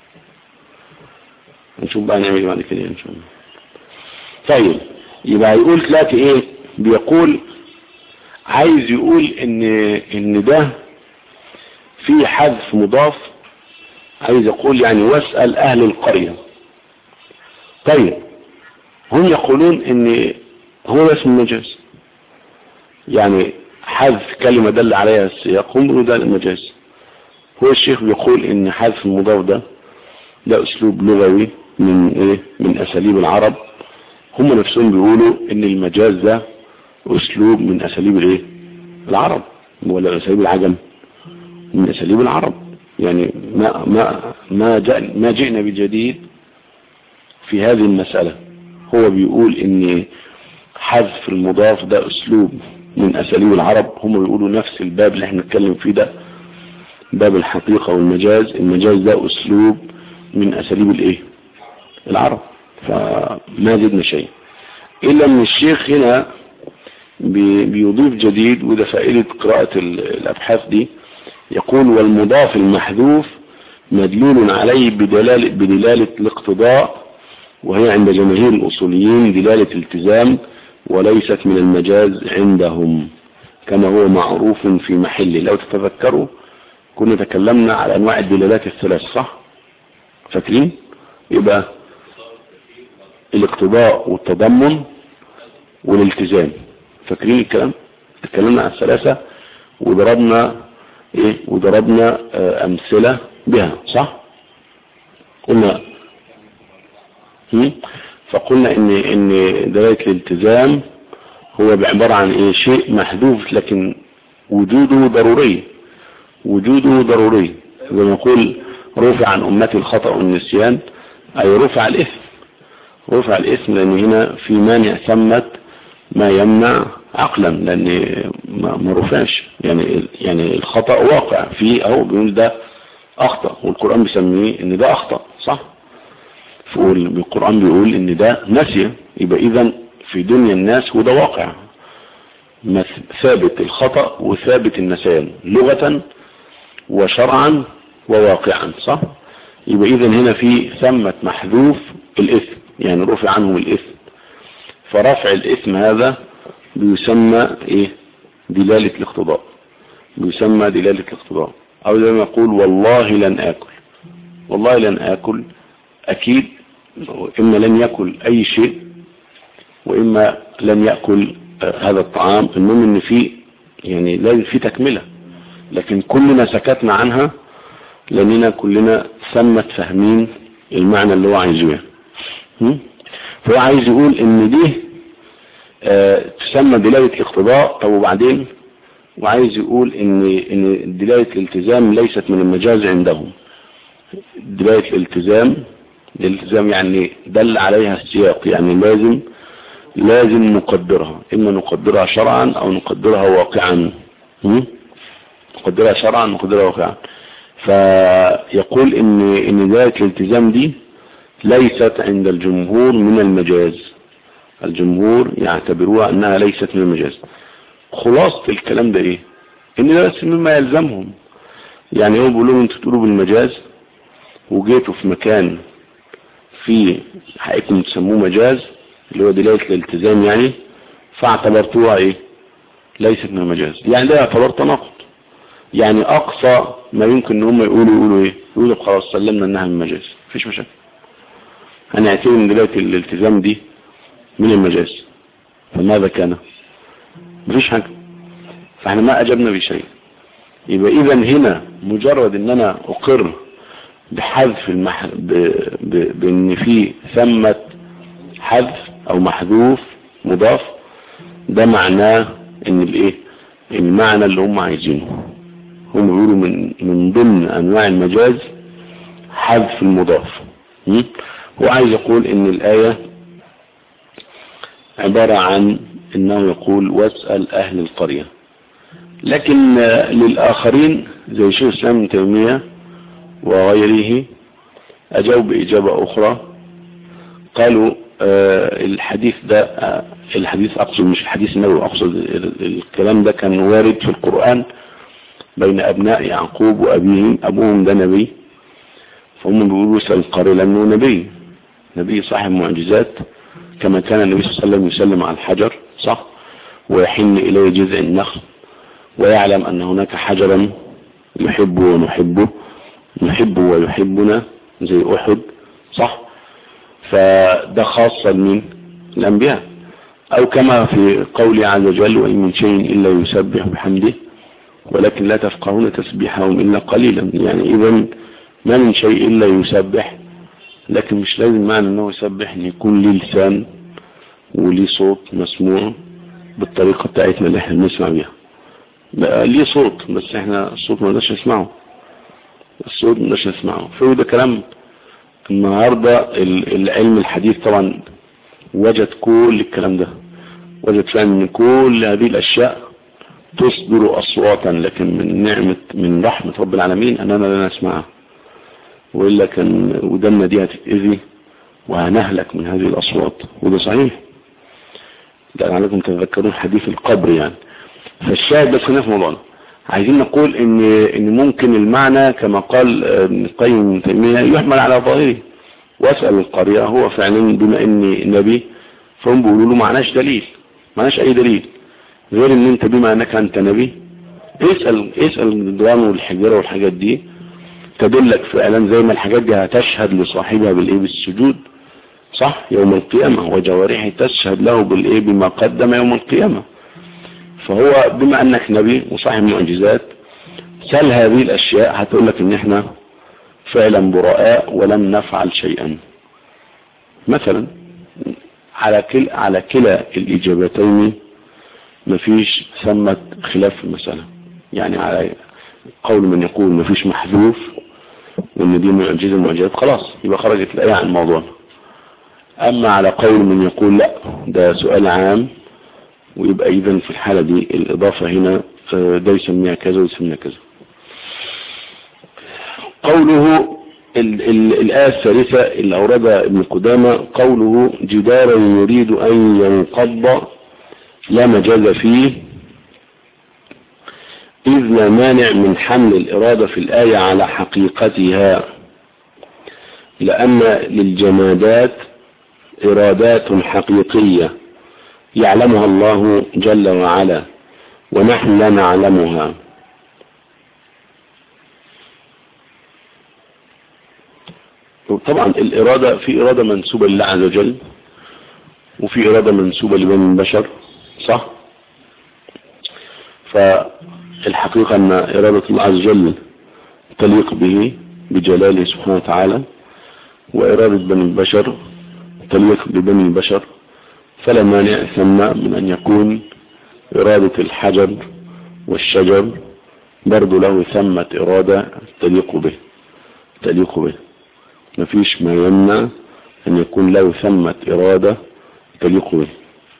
هنشوف بقى نعمل بعد كده ان شاء الله طيب يبقى يقول تلاقي ايه بيقول عايز يقول ان ان ده في حذف مضاف عايز يقول يعني واسأل اهل القرية طيب هم يقولون ان هو اسم المجاز يعني حذف كلمة دل عليها السياق هم بيقولوا ده المجاز هو الشيخ بيقول ان حذف المضاف ده ده اسلوب لغوي من ايه من اساليب العرب هم نفسهم بيقولوا ان المجاز ده اسلوب من اساليب الايه العرب ولا اساليب العجم من اساليب العرب يعني ما ما ما جاء ما جئنا بجديد في هذه المسألة هو بيقول ان حذف المضاف ده اسلوب من اساليب العرب هم بيقولوا نفس الباب اللي احنا نتكلم فيه ده باب الحقيقة والمجاز المجاز ده اسلوب من اساليب الايه العرب فما زدنا شيء الا ان الشيخ هنا بي بيضيف جديد وده فائدة قراءة الابحاث دي يقول والمضاف المحذوف مدلول عليه بدلالة, بدلالة الاقتضاء وهي عند جماهير الاصوليين دلالة التزام وليست من المجاز عندهم كما هو معروف في محله لو تتذكروا كنا تكلمنا على انواع الدلالات الثلاث صح فاكرين يبقى الاقتضاء والتضمن والالتزام فاكرين الكلام تكلمنا عن الثلاثة وضربنا ايه وضربنا آه امثلة بها صح قلنا فقلنا ان ان دلالة الالتزام هو بعبارة عن ايه شيء محذوف لكن وجوده ضروري وجوده ضروري زي ما نقول رفع عن امتي الخطأ والنسيان اي رفع الاثم رفع الاثم لان هنا في مانع ثمت ما يمنع عقلا لان ما رفعش يعني يعني الخطأ واقع فيه او بيقول ده اخطأ والقرآن بيسميه ان ده اخطأ صح القرآن بيقول ان ده نسي يبقى اذا في دنيا الناس وده واقع ثابت الخطأ وثابت النسيان لغة وشرعا وواقعا صح يبقى اذا هنا في ثمة محذوف الاثم يعني رفع عنه الاثم فرفع الاثم هذا بيسمى ايه دلالة الاقتضاء بيسمى دلالة الاقتضاء او زي ما يقول والله لن اكل والله لن اكل اكيد اما لن يأكل اي شيء واما لن يأكل هذا الطعام المهم ان في يعني لازم في تكملة لكن كلنا سكتنا عنها لاننا كلنا ثمت فاهمين المعنى اللي هو عايزه فهو عايز يقول ان دي آه تسمى دلالة الاقتضاء طب وبعدين وعايز يقول ان ان دلالة الالتزام ليست من المجاز عندهم دلالة الالتزام الالتزام يعني دل عليها السياق يعني لازم لازم نقدرها اما نقدرها شرعا او نقدرها واقعا نقدرها شرعا نقدرها واقعا فيقول ان ان دلالة الالتزام دي ليست عند الجمهور من المجاز الجمهور يعتبروها انها ليست من المجاز خلاصة الكلام ده ايه ان ده بس مما يلزمهم يعني هو بيقولوا انتوا تقولوا بالمجاز وجيتوا في مكان في حقكم تسموه مجاز اللي هو دلالة الالتزام يعني فاعتبرتوها ايه ليست من المجاز يعني ده يعتبر تناقض يعني اقصى ما يمكن ان هم يقولوا يقولوا ايه يقولوا خلاص سلمنا انها من المجاز مفيش مشاكل هنعتبر ان دلالة الالتزام دي من المجاز فماذا كان مفيش حاجة فاحنا ما اجبنا بشيء يبقى اذا هنا مجرد ان انا اقر بحذف المح... ب... ب... بان في ثمة حذف او محذوف مضاف ده معناه ان الايه المعنى اللي هم عايزينه هم بيقولوا من من ضمن انواع المجاز حذف المضاف هو عايز يقول ان الايه عبارة عن انه يقول واسأل اهل القرية لكن للاخرين زي شيخ الاسلام ابن تيمية وغيره اجاوب باجابة اخرى قالوا آه الحديث ده آه الحديث اقصد مش الحديث النبوي اقصد الكلام ده كان وارد في القرآن بين ابناء يعقوب وابيهم ابوهم ده نبي فهم بيقولوا اسأل القرية لانه نبي نبي صاحب معجزات كما كان النبي صلى الله عليه وسلم يسلم على الحجر صح ويحن إليه جذع النخل ويعلم أن هناك حجرا يحبه ونحبه نحبه ويحبنا زي أحد صح فده خاصة من الأنبياء أو كما في قوله عز وجل وإن من شيء إلا يسبح بحمده ولكن لا تفقهون تسبيحهم إلا قليلا يعني إذا ما من شيء إلا يسبح لكن مش لازم معنى انه يسبح ان يكون ليه لسان وليه صوت مسموع بالطريقة بتاعتنا اللي احنا بنسمع بيها بقى ليه صوت بس احنا الصوت ما نقدرش نسمعه الصوت ما نقدرش نسمعه فهو ده كلام النهاردة العلم الحديث طبعا وجد كل الكلام ده وجد فعلا ان كل هذه الاشياء تصدر اصواتا لكن من نعمة من رحمة رب العالمين اننا لا نسمعها وإلا كان ودنا دي هتتأذي وهنهلك من هذه الأصوات وده صحيح لعلكم تتذكرون حديث القبر يعني فالشاهد بس هنا في موضوعنا عايزين نقول ان ان ممكن المعنى كما قال ابن القيم ابن تيميه يحمل على ظاهره واسال القريه هو فعلا بما اني نبي فهم بيقولوا له معناش دليل معناش اي دليل غير ان انت بما انك انت نبي اسال اسال الدوام والحجاره والحاجات دي تدلك فعلا زي ما الحاجات دي هتشهد لصاحبها بالايه بالسجود صح يوم القيامة وجوارحه تشهد له بالايه بما قدم يوم القيامة فهو بما انك نبي وصاحب معجزات سل هذه الاشياء هتقول لك ان احنا فعلا براء ولم نفعل شيئا مثلا على كل على كلا الإجابتين مفيش ثمة خلاف في المسألة يعني على قول من يقول مفيش محذوف وان دي معجزة المعجزات خلاص يبقى خرجت الآية عن الموضوع أما على قول من يقول لا ده سؤال عام ويبقى إذا في الحالة دي الإضافة هنا ده يسميها كذا ويسميها كذا قوله ال ال الآية الثالثة اللي أوردها ابن قدامة قوله جدارا يريد أن ينقض لا مجاز فيه إذ لا مانع من حمل الإرادة في الآية على حقيقتها لأن للجمادات إرادات حقيقية يعلمها الله جل وعلا ونحن لا نعلمها طبعا الإرادة في إرادة منسوبة لله عز وجل وفي إرادة منسوبة لبني البشر صح فالحقيقة أن إرادة الله عز وجل تليق به بجلاله سبحانه وتعالى وإرادة بني البشر تليق ببني البشر فلا مانع ثم من أن يكون إرادة الحجر والشجر برضو له ثمة إرادة تليق به تليق به مفيش ما يمنع أن يكون له ثمة إرادة تليق به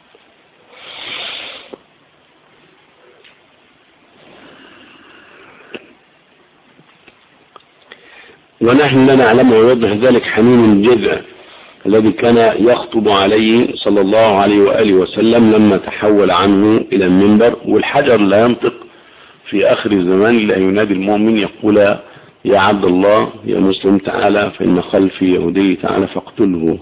ونحن لا نعلم ويوضح ذلك حميم الجذع الذي كان يخطب عليه صلى الله عليه وآله وسلم لما تحول عنه إلى المنبر والحجر لا ينطق في آخر الزمان لا ينادي المؤمن يقول يا عبد الله يا مسلم تعالى فإن خلفي يهودي تعالى فاقتله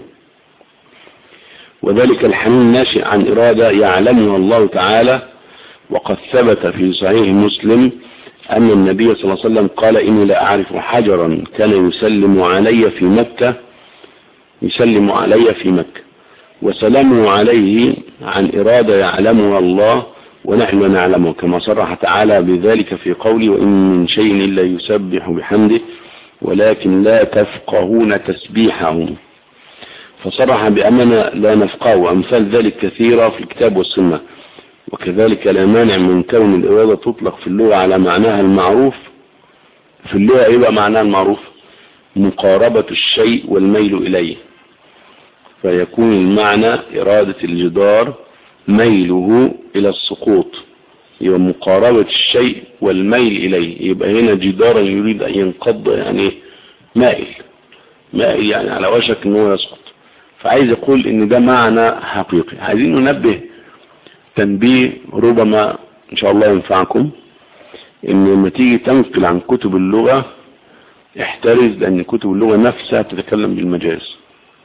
وذلك الحنين ناشئ عن إرادة يعلمها الله تعالى وقد ثبت في صحيح مسلم أن النبي صلى الله عليه وسلم قال إني لا أعرف حجرا كان يسلم علي في مكة يسلم علي في مكة وسلامه عليه عن إرادة يعلمها الله ونحن نعلمه كما صرح تعالى بذلك في قولي وإن من شيء إلا يسبح بحمده ولكن لا تفقهون تسبيحهم فصرح بأننا لا نفقه وأمثال ذلك كثيرة في الكتاب والسنة وكذلك لا مانع من كون الإرادة تطلق في اللغة على معناها المعروف في اللغة يبقى معناها المعروف مقاربة الشيء والميل إليه فيكون المعنى إرادة الجدار ميله إلى السقوط يبقى مقاربة الشيء والميل إليه يبقى هنا جدارا يريد أن ينقض يعني مائل مائل يعني على وشك أنه يسقط فعايز يقول ان ده معنى حقيقي عايزين ننبه تنبيه ربما ان شاء الله ينفعكم ان لما تيجي تنقل عن كتب اللغة احترز لان كتب اللغة نفسها تتكلم بالمجاز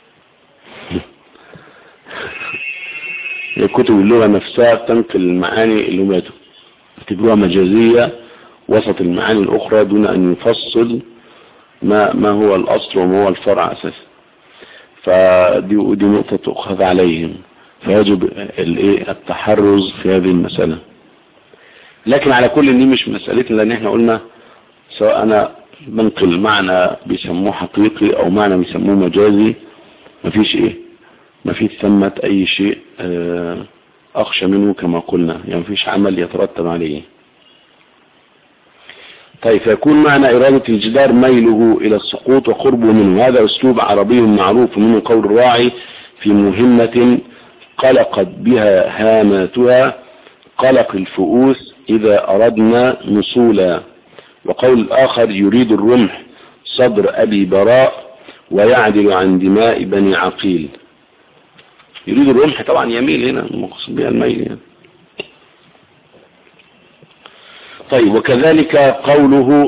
كتب اللغة نفسها تنقل المعاني اللي ماتوا تجروها مجازية وسط المعاني الاخرى دون ان يفصل ما, ما هو الاصل وما هو الفرع اساسا فدي دي نقطة تؤخذ عليهم فيجب التحرز في هذه المسألة لكن على كل دي مش مسألتنا لان احنا قلنا سواء انا بنقل معنى بيسموه حقيقي او معنى بيسموه مجازي مفيش ايه مفيش ثمة اي شيء اخشى منه كما قلنا يعني مفيش عمل يترتب عليه طيب فيكون معنى إرادة الجدار ميله إلى السقوط وقربه منه هذا أسلوب عربي معروف منه قول الراعي في مهمة قلقت بها هاماتها قلق الفؤوس إذا أردنا نصولا وقول الآخر يريد الرمح صدر أبي براء ويعدل عن دماء بني عقيل يريد الرمح طبعا يميل هنا المقصود بها الميل يعني. طيب وكذلك قوله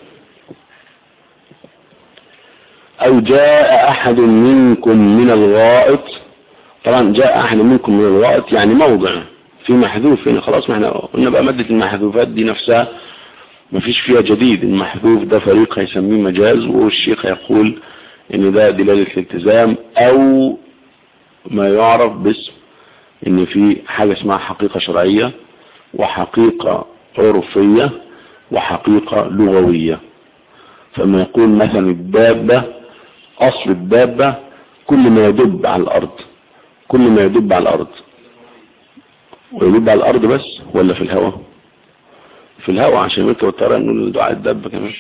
او جاء احد منكم من الغائط طبعا جاء احد منكم من الغائط يعني موضع في محذوف هنا خلاص ما احنا قلنا بقى مادة المحذوفات دي نفسها ما فيش فيها جديد المحذوف ده فريق هيسميه مجاز والشيخ يقول ان ده دلالة الالتزام او ما يعرف باسم ان في حاجة اسمها حقيقة شرعية وحقيقة عرفية وحقيقة لغوية فما يقول مثلا الدابة أصل الدابة كل ما يدب على الأرض كل ما يدب على الارض ويدب على الارض بس ولا في الهواء في الهواء عشان انت والطيران نقول دعاء الدب كمان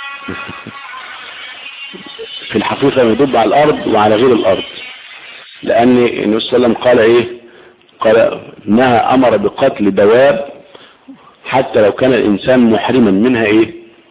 في الحقيقة يدب على الارض وعلى غير الارض لان النبي صلى الله عليه وسلم قال ايه قال انها امر بقتل دواب حتى لو كان الانسان محرما منها ايه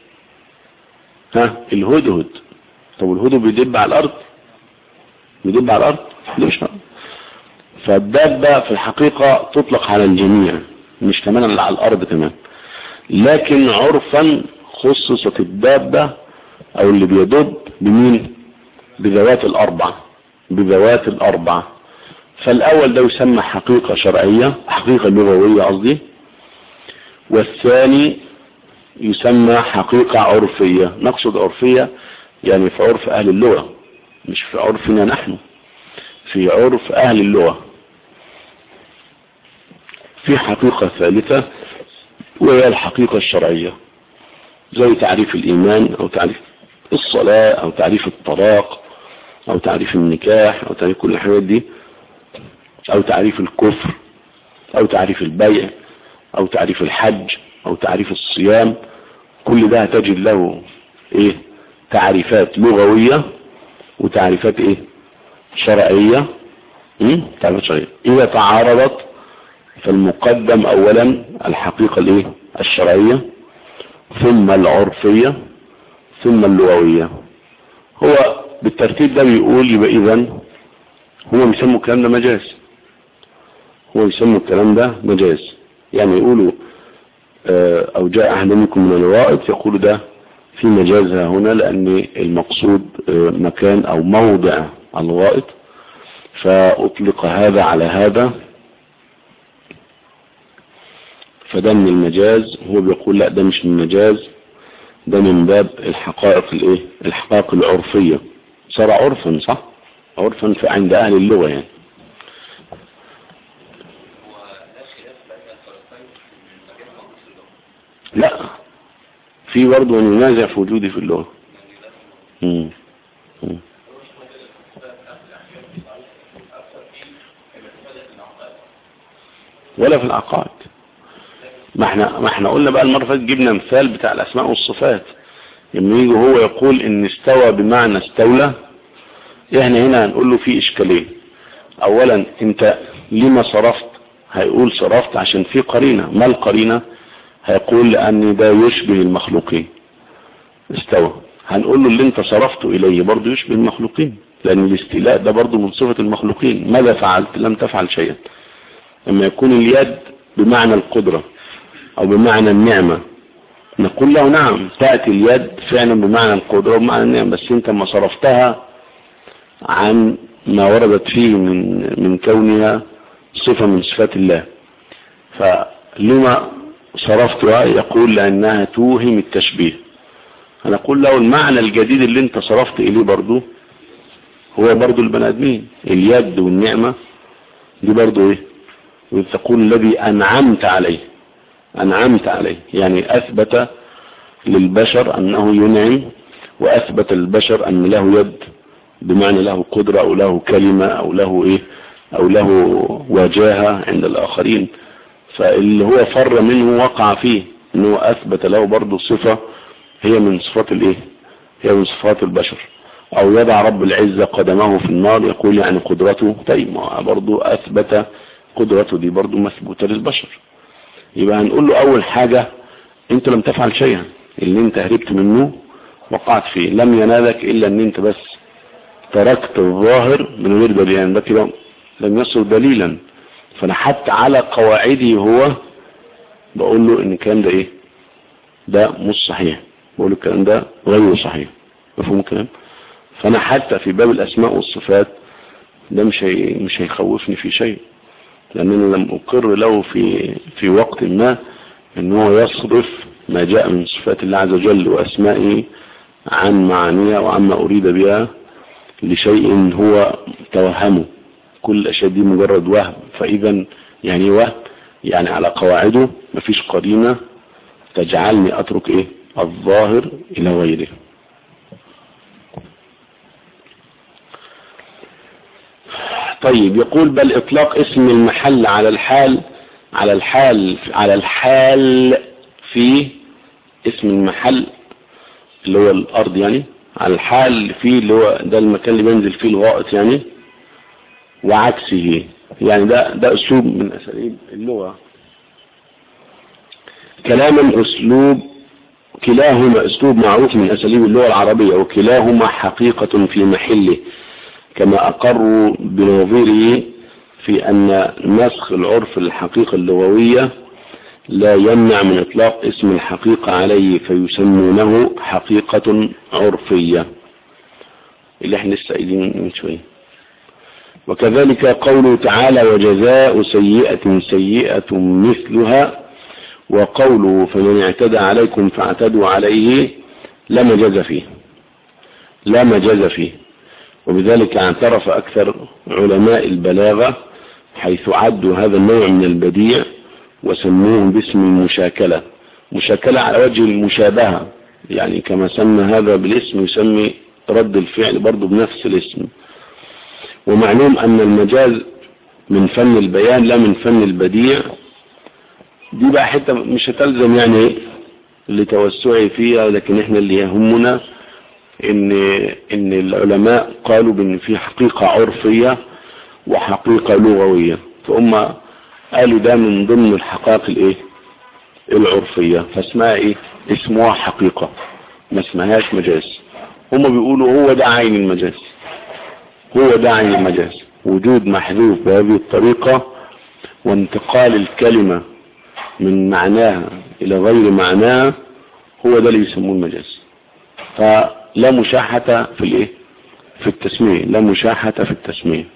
ها الهدهد طب الهدهد بيدب على الارض بيدب على الارض ده مش عارف. فالدابة في الحقيقة تطلق على الجميع مش كمان على الارض كمان لكن عرفا خصصت الدابة او اللي بيدب بمين بذوات الاربع بذوات الاربع فالاول ده يسمى حقيقة شرعية حقيقة لغوية قصدي والثاني يسمى حقيقة عرفية نقصد عرفية يعني في عرف اهل اللغة مش في عرفنا نحن في عرف اهل اللغة في حقيقة ثالثة وهي الحقيقة الشرعية زي تعريف الايمان او تعريف الصلاة او تعريف الطلاق او تعريف النكاح او تعريف كل الحاجات دي او تعريف الكفر او تعريف البيع او تعريف الحج او تعريف الصيام كل ده هتجد له ايه تعريفات لغوية وتعريفات ايه شرعية م? تعريفات شرعية اذا تعارضت فالمقدم اولا الحقيقة الايه الشرعية ثم العرفية ثم اللغوية هو بالترتيب ده بيقول يبقى اذا هو بيسموا الكلام ده مجاز هو يسموا الكلام ده مجاز يعني يقولوا اه او جاء احد منكم من الغائط يقول ده في مجازها هنا لان المقصود اه مكان او موضع الغائط فاطلق هذا على هذا فده من المجاز هو بيقول لا ده مش من المجاز ده من باب الحقائق الايه الحقائق العرفية صار عرفا صح عرفا عند اهل اللغة يعني لا في برضه من ينازع في وجودي في اللغة مم. مم. ولا في العقائد ما احنا ما احنا قلنا بقى المره فاتت جبنا مثال بتاع الاسماء والصفات لما يجي هو يقول ان استوى بمعنى استولى احنا هنا هنقول له في اشكاليه اولا انت لما صرفت هيقول صرفت عشان في قرينه ما القرينه هيقول لان ده يشبه المخلوقين استوى هنقول له اللي انت صرفته اليه برضه يشبه المخلوقين لان الاستيلاء ده برضه من صفه المخلوقين ماذا فعلت لم تفعل شيئا لما يكون اليد بمعنى القدره او بمعنى النعمة نقول له نعم تأتي اليد فعلا بمعنى القدرة وبمعنى النعمة بس انت ما صرفتها عن ما وردت فيه من من كونها صفة من صفات الله فلما صرفتها يقول لأنها توهم التشبيه أنا أقول له المعنى الجديد اللي انت صرفت إليه برضو هو برضو البني آدمين اليد والنعمة دي برضو ايه وتقول الذي أنعمت عليه أنعمت عليه يعني أثبت للبشر أنه ينعم وأثبت للبشر أن له يد بمعنى له قدرة أو له كلمة أو له إيه أو له وجاهة عند الآخرين فاللي هو فر منه وقع فيه أنه أثبت له برضه صفة هي من صفات الإيه هي من صفات البشر أو يضع رب العزة قدمه في النار يقول يعني قدرته طيب برضه أثبت قدرته دي برضه مثبوتة للبشر يبقى هنقول له اول حاجة انت لم تفعل شيئا اللي انت هربت منه وقعت فيه لم ينالك الا ان انت بس تركت الظاهر من غير دليل يعني ده كده لم يصل دليلا فانا حتى على قواعدي هو بقول له ان الكلام ده ايه ده مش صحيح بقول له الكلام ده غير صحيح مفهوم الكلام فانا حتى في باب الاسماء والصفات ده مش هي مش هيخوفني في شيء لأنني لم أقر له في في وقت ما ان هو يصرف ما جاء من صفات الله عز وجل وأسمائه عن معانيها وعما أريد بها لشيء هو توهمه كل الأشياء دي مجرد وهم فإذا يعني وهم يعني على قواعده مفيش قرينة تجعلني أترك إيه الظاهر إلى غيره طيب يقول بل اطلاق اسم المحل على الحال على الحال على الحال في اسم المحل اللي هو الارض يعني على الحال فيه اللي هو ده المكان اللي بينزل فيه الغائط يعني وعكسه يعني ده ده اسلوب من اساليب اللغة كلاما اسلوب كلاهما اسلوب معروف من اساليب اللغة العربية وكلاهما حقيقة في محله كما اقروا بنظيره في ان نسخ العرف الحقيقة اللغوية لا يمنع من اطلاق اسم الحقيقة عليه فيسمونه حقيقة عرفية اللي احنا لسه قايلين من شويه وكذلك قوله تعالى وجزاء سيئة سيئة مثلها وقوله فمن اعتدى عليكم فاعتدوا عليه لا مجاز فيه لا مجاز فيه وبذلك اعترف أكثر علماء البلاغة حيث عدوا هذا النوع من البديع وسموه باسم المشاكلة مشاكلة على وجه المشابهة يعني كما سمى هذا بالاسم يسمي رد الفعل برضه بنفس الاسم ومعلوم أن المجاز من فن البيان لا من فن البديع دي بقى حتة مش هتلزم يعني لتوسعي فيها لكن احنا اللي يهمنا ان ان العلماء قالوا بان في حقيقة عرفية وحقيقة لغوية فهم قالوا ده من ضمن الحقائق الايه العرفية فاسمها ايه اسمها حقيقة ما اسمهاش مجاز هم بيقولوا هو ده عين المجاز هو ده عين المجاز وجود محذوف بهذه الطريقة وانتقال الكلمة من معناها الى غير معناها هو ده اللي يسموه المجاز فلا مشاحة في الايه في التسمية لا مشاحة في التسمية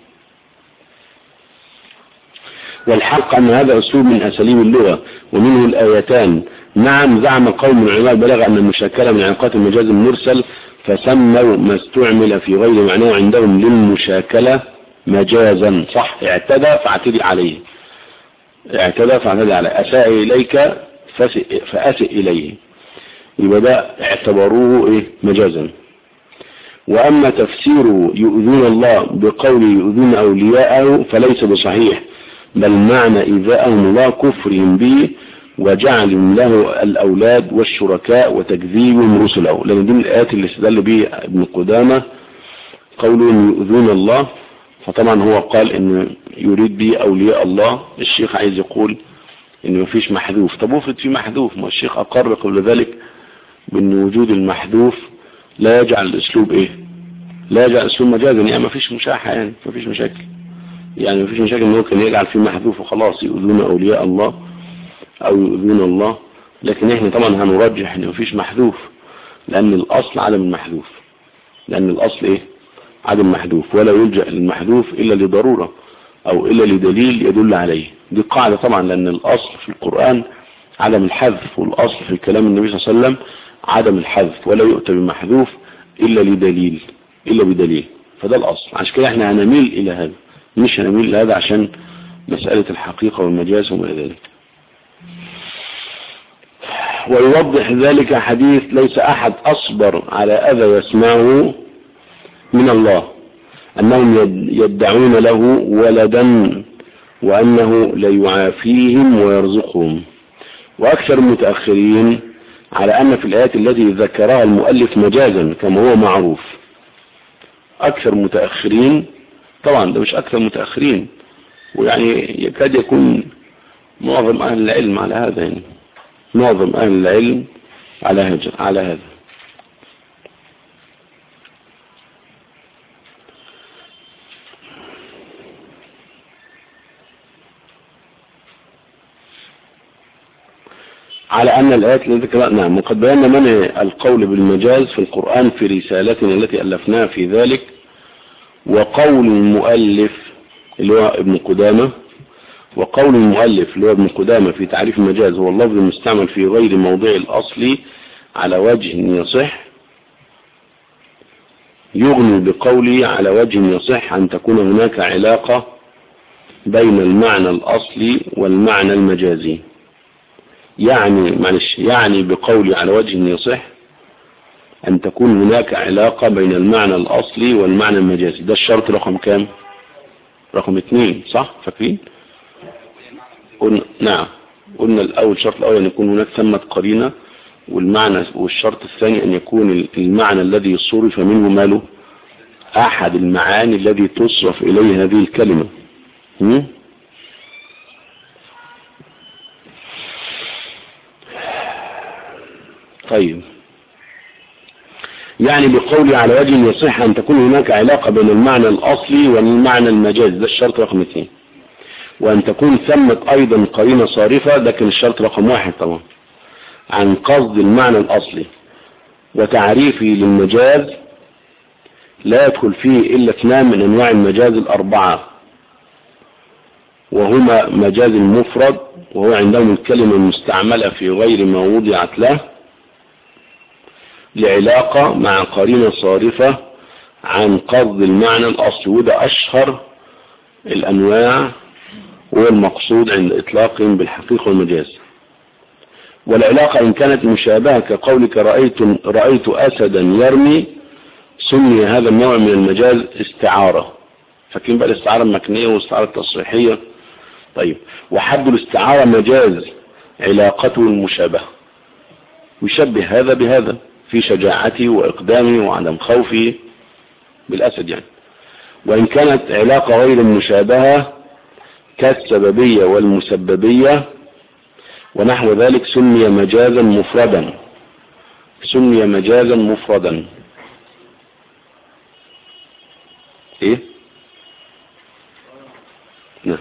والحق أن هذا أسلوب من أساليب اللغة ومنه الآيتان نعم زعم قوم من علماء البلاغة أن المشاكلة من علاقات المجاز المرسل فسموا ما استعمل في غير معناه عندهم للمشاكلة مجازا صح اعتدى فاعتدي عليه اعتدى فاعتدي عليه أساء إليك فأسئ إليه يبقى ده اعتبروه ايه مجازا وأما تفسيره يؤذون الله بقول يؤذون أولياءه فليس بصحيح بل معنى إيذاءهم الله كفرهم به وجعل له الأولاد والشركاء وتكذيبهم رسله لأن دي من الآيات اللي استدل به ابن قدامة قولهم يؤذون الله فطبعا هو قال ان يريد به أولياء الله الشيخ عايز يقول ان مفيش محذوف طب افرض في محذوف ما الشيخ أقر قبل ذلك بان وجود المحذوف لا يجعل الاسلوب ايه لا يجعل الاسلوب مجازا يعني مفيش مشاحة يعني مفيش مشاكل يعني مفيش مشاكل ان هو كان يجعل فيه محذوف وخلاص يؤذون اولياء الله او يؤذون الله لكن احنا طبعا هنرجح ان مفيش محذوف لان الاصل عدم المحذوف لان الاصل ايه عدم محذوف ولا يلجأ للمحذوف الا لضرورة او الا لدليل يدل عليه دي قاعدة طبعا لان الاصل في القرآن عدم الحذف والاصل في كلام النبي صلى الله عليه وسلم عدم الحذف ولا يؤتى بمحذوف الا لدليل الا بدليل فده الاصل عشان كده احنا هنميل الى هذا مش هنميل لهذا عشان مسألة الحقيقة والمجاز وما إلى ذلك ويوضح ذلك حديث ليس أحد أصبر على أذى يسمعه من الله أنهم يدعون له ولدا وأنه ليعافيهم ويرزقهم وأكثر المتأخرين على أن في الآيات التي ذكرها المؤلف مجازا كما هو معروف أكثر متأخرين طبعا ده مش أكثر متأخرين ويعني يكاد يكون معظم أهل العلم على هذا يعني معظم أهل العلم على هذا على هذا على أن الآيات التي ذكرها نعم وقد بينا من القول بالمجاز في القرآن في رسالتنا التي ألفناها في ذلك وقول المؤلف اللي هو ابن قدامة وقول المؤلف اللي هو ابن قدامة في تعريف المجاز هو اللفظ المستعمل في غير موضع الأصل على وجه يصح يغني بقوله على وجه يصح أن تكون هناك علاقة بين المعنى الأصلي والمعنى المجازي يعني معلش يعني بقولي على وجه يصح أن تكون هناك علاقة بين المعنى الأصلي والمعنى المجازي ده الشرط رقم كام رقم اثنين صح فاكرين قلنا نعم قلنا الأول شرط الأول أن يكون هناك ثمة قرينة والمعنى والشرط الثاني أن يكون المعنى الذي صرف منه ماله أحد المعاني الذي تصرف إليه هذه الكلمة م? طيب يعني بقولي على وجه يصح أن تكون هناك علاقة بين المعنى الأصلي والمعنى المجاز ده الشرط رقم اثنين وأن تكون ثمة أيضا قرينة صارفة ده كان الشرط رقم واحد طبعا عن قصد المعنى الأصلي وتعريفه للمجاز لا يدخل فيه إلا اثنان من أنواع المجاز الأربعة وهما مجاز المفرد وهو عندهم الكلمة المستعملة في غير ما وضعت له لعلاقة مع قرينة صارفة عن قصد المعنى الأصلي وده أشهر الأنواع والمقصود عند إطلاقهم بالحقيقة والمجاز والعلاقة إن كانت مشابهة كقولك رأيت, رأيت أسدا يرمي سمي هذا النوع من المجاز استعارة فاكرين بقى الاستعارة المكنية والاستعارة التصريحية طيب وحد الاستعارة مجاز علاقته المشابهة يشبه هذا بهذا في شجاعته وإقدامه وعدم خوفه بالأسد يعني وإن كانت علاقة غير المشابهة كالسببية والمسببية ونحو ذلك سمي مجازا مفردا سمي مجازا مفردا ايه نعم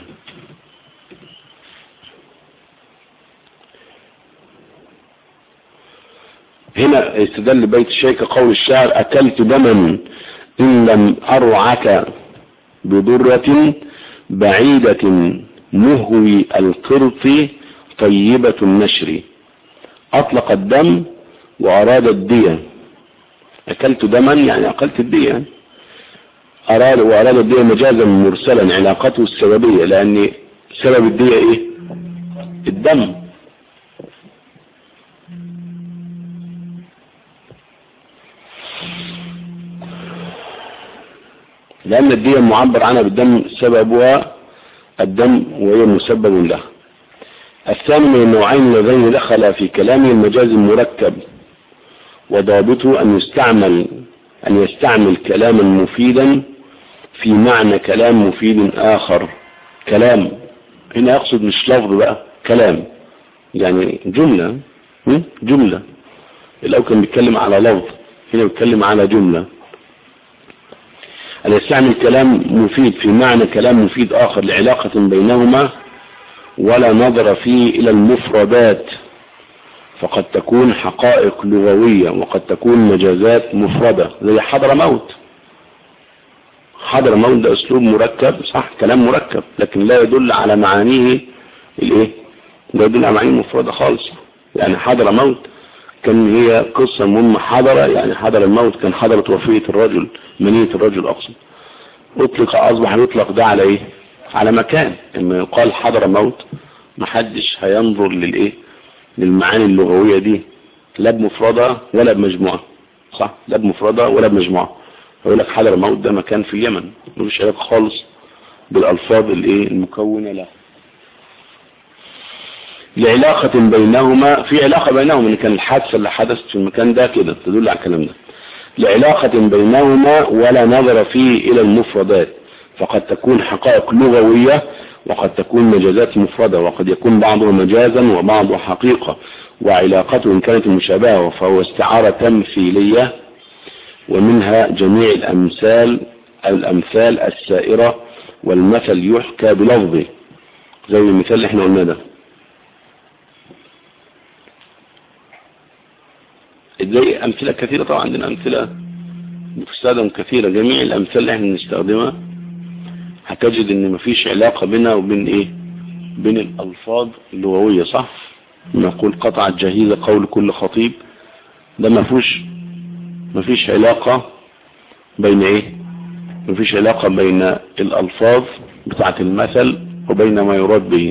هنا استدل بيت الشيخ قول الشاعر أكلت دما إن لم أرعك بضرة بعيدة مهوي القرط طيبة النشر أطلق الدم وأراد الدية أكلت دما يعني أكلت الدية أراد وأراد الدية مجازا مرسلا علاقته السببية لأن سبب الدية إيه الدم لأن الدية معبر عنها بالدم سببها الدم وهي مسبب له الثاني من النوعين اللذين دخل في كلامه المجاز المركب وضابطه أن يستعمل أن يستعمل كلاما مفيدا في معنى كلام مفيد آخر كلام هنا يقصد مش لفظ بقى كلام يعني جملة جملة الأول كان بيتكلم على لفظ هنا بيتكلم على جملة أن يستعمل كلام مفيد في معنى كلام مفيد آخر لعلاقة بينهما ولا نظر فيه إلى المفردات فقد تكون حقائق لغوية وقد تكون مجازات مفردة زي حضر موت حضر موت ده أسلوب مركب صح كلام مركب لكن لا يدل على معانيه الايه لا يدل على معانيه مفردة خالص يعني حضر موت كان هي قصة مهمة حضر يعني حضر الموت كان حضرت وفية الرجل منية الرجل أقصد أطلق أصبح يطلق ده على إيه على مكان لما يقال حضر موت محدش هينظر للإيه للمعاني اللغوية دي لا بمفردة ولا بمجموعة صح لا بمفردة ولا بمجموعة يقول لك حضر موت ده مكان في اليمن ملوش علاقة خالص بالألفاظ الإيه المكونة له لعلاقة بينهما في علاقة بينهما ان كان الحادثة اللي حدثت في المكان ده كده تدل على الكلام ده لعلاقة بينهما ولا نظر فيه الى المفردات فقد تكون حقائق لغوية وقد تكون مجازات مفردة وقد يكون بعضها مجازا وبعضها حقيقة وعلاقته إن كانت مشابهة فهو استعارة تمثيلية ومنها جميع الأمثال الأمثال السائرة والمثل يحكى بلفظه زي المثال اللي احنا قلنا ده زي أمثلة كثيرة طبعا عندنا أمثلة بتستخدم كثيرة جميع الأمثلة اللي احنا بنستخدمها هتجد ان مفيش علاقة بينها وبين ايه بين الألفاظ اللغوية صح نقول قطع الجهيزة قول كل خطيب ده مفيش مفيش علاقة بين ايه مفيش علاقة بين الألفاظ بتاعة المثل وبين ما يراد به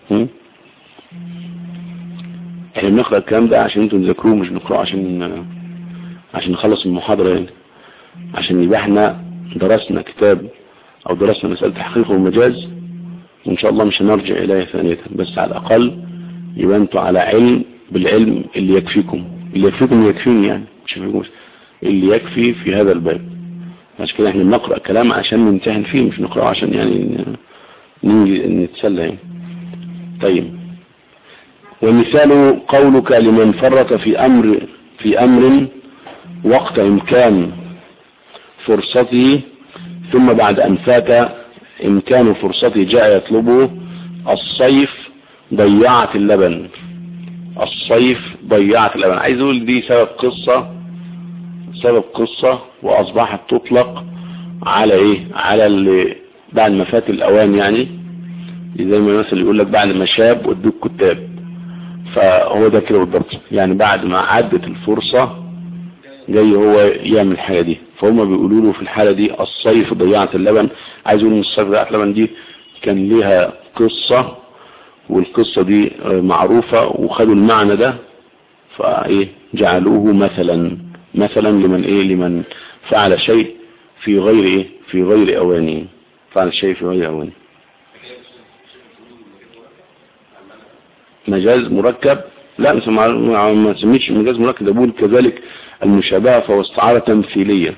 احنا بنقرأ الكلام ده عشان انتوا تذاكروه مش بنقرأه عشان عشان نخلص المحاضرة يعني عشان يبقى احنا درسنا كتاب او درسنا مسألة تحقيق المجاز وان شاء الله مش هنرجع اليها ثانية بس على الاقل يبقى انتوا على علم بالعلم اللي يكفيكم اللي يكفيكم يكفيني يعني مش يكفيكم اللي يكفي في هذا الباب عشان كده احنا بنقرأ كلام عشان نمتحن فيه مش نقرأه عشان يعني نتسلى يعني طيب ومثال قولك لمن فرط في أمر في أمر وقت إمكان فرصته ثم بعد أن فات إمكان فرصته جاء يطلبه الصيف ضيعت اللبن الصيف ضيعت اللبن عايز اقول دي سبب قصة سبب قصة واصبحت تطلق على ايه على اللي بعد ما فات الاوان يعني زي ما مثلا يقول لك بعد ما شاب ودوك كتاب فهو ده كده بالضبط يعني بعد ما عدت الفرصة جاي هو يعمل الحاجة دي فهم بيقولوا له في الحالة دي الصيف ضيعت اللبن عايز يقول ان الصيف ضيعت اللبن دي كان ليها قصة والقصة دي معروفة وخدوا المعنى ده فايه جعلوه مثلا مثلا لمن ايه لمن فعل شيء في غير ايه في غير اوانه فعل شيء في غير اوانه مجاز مركب لا ما نسميش مجاز مركب ده بقول كذلك المشابهة فهو استعارة تمثيلية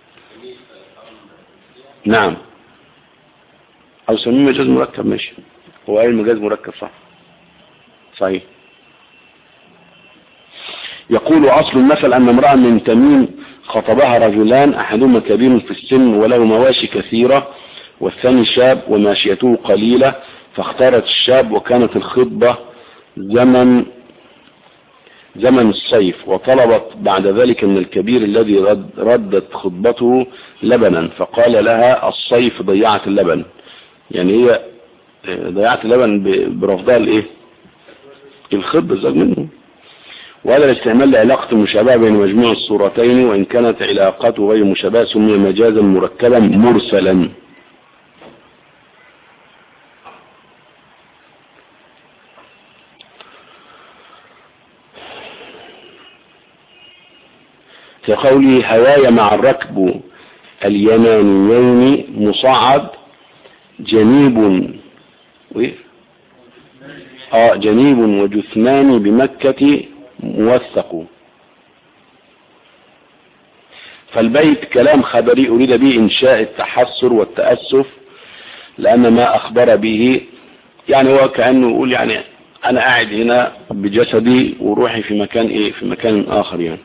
نعم او سميه مجاز مركب ماشي هو قال مجاز مركب صح صحيح يقول أصل المثل أن امرأة من تميم خطبها رجلان أحدهما كبير في السن وله مواشي كثيرة والثاني شاب وماشيته قليلة فاختارت الشاب وكانت الخطبة زمن زمن الصيف وطلبت بعد ذلك من الكبير الذي رد ردت خطبته لبنا فقال لها الصيف ضيعت اللبن يعني هي ضيعت اللبن برفضها الايه الخطبة زاد منه وهذا الاستعمال لعلاقة المشابهة بين مجموع الصورتين وإن كانت علاقته غير مشابهة سمي مجازا مركبا مرسلا كقوله هواي مع الركب اليمانيين مصعد جنيب وإيه؟ اه جنيب وجثمان بمكة موثق فالبيت كلام خبري أريد به إنشاء التحسر والتأسف لأن ما أخبر به يعني هو كأنه يقول يعني أنا قاعد هنا بجسدي وروحي في مكان إيه في مكان آخر يعني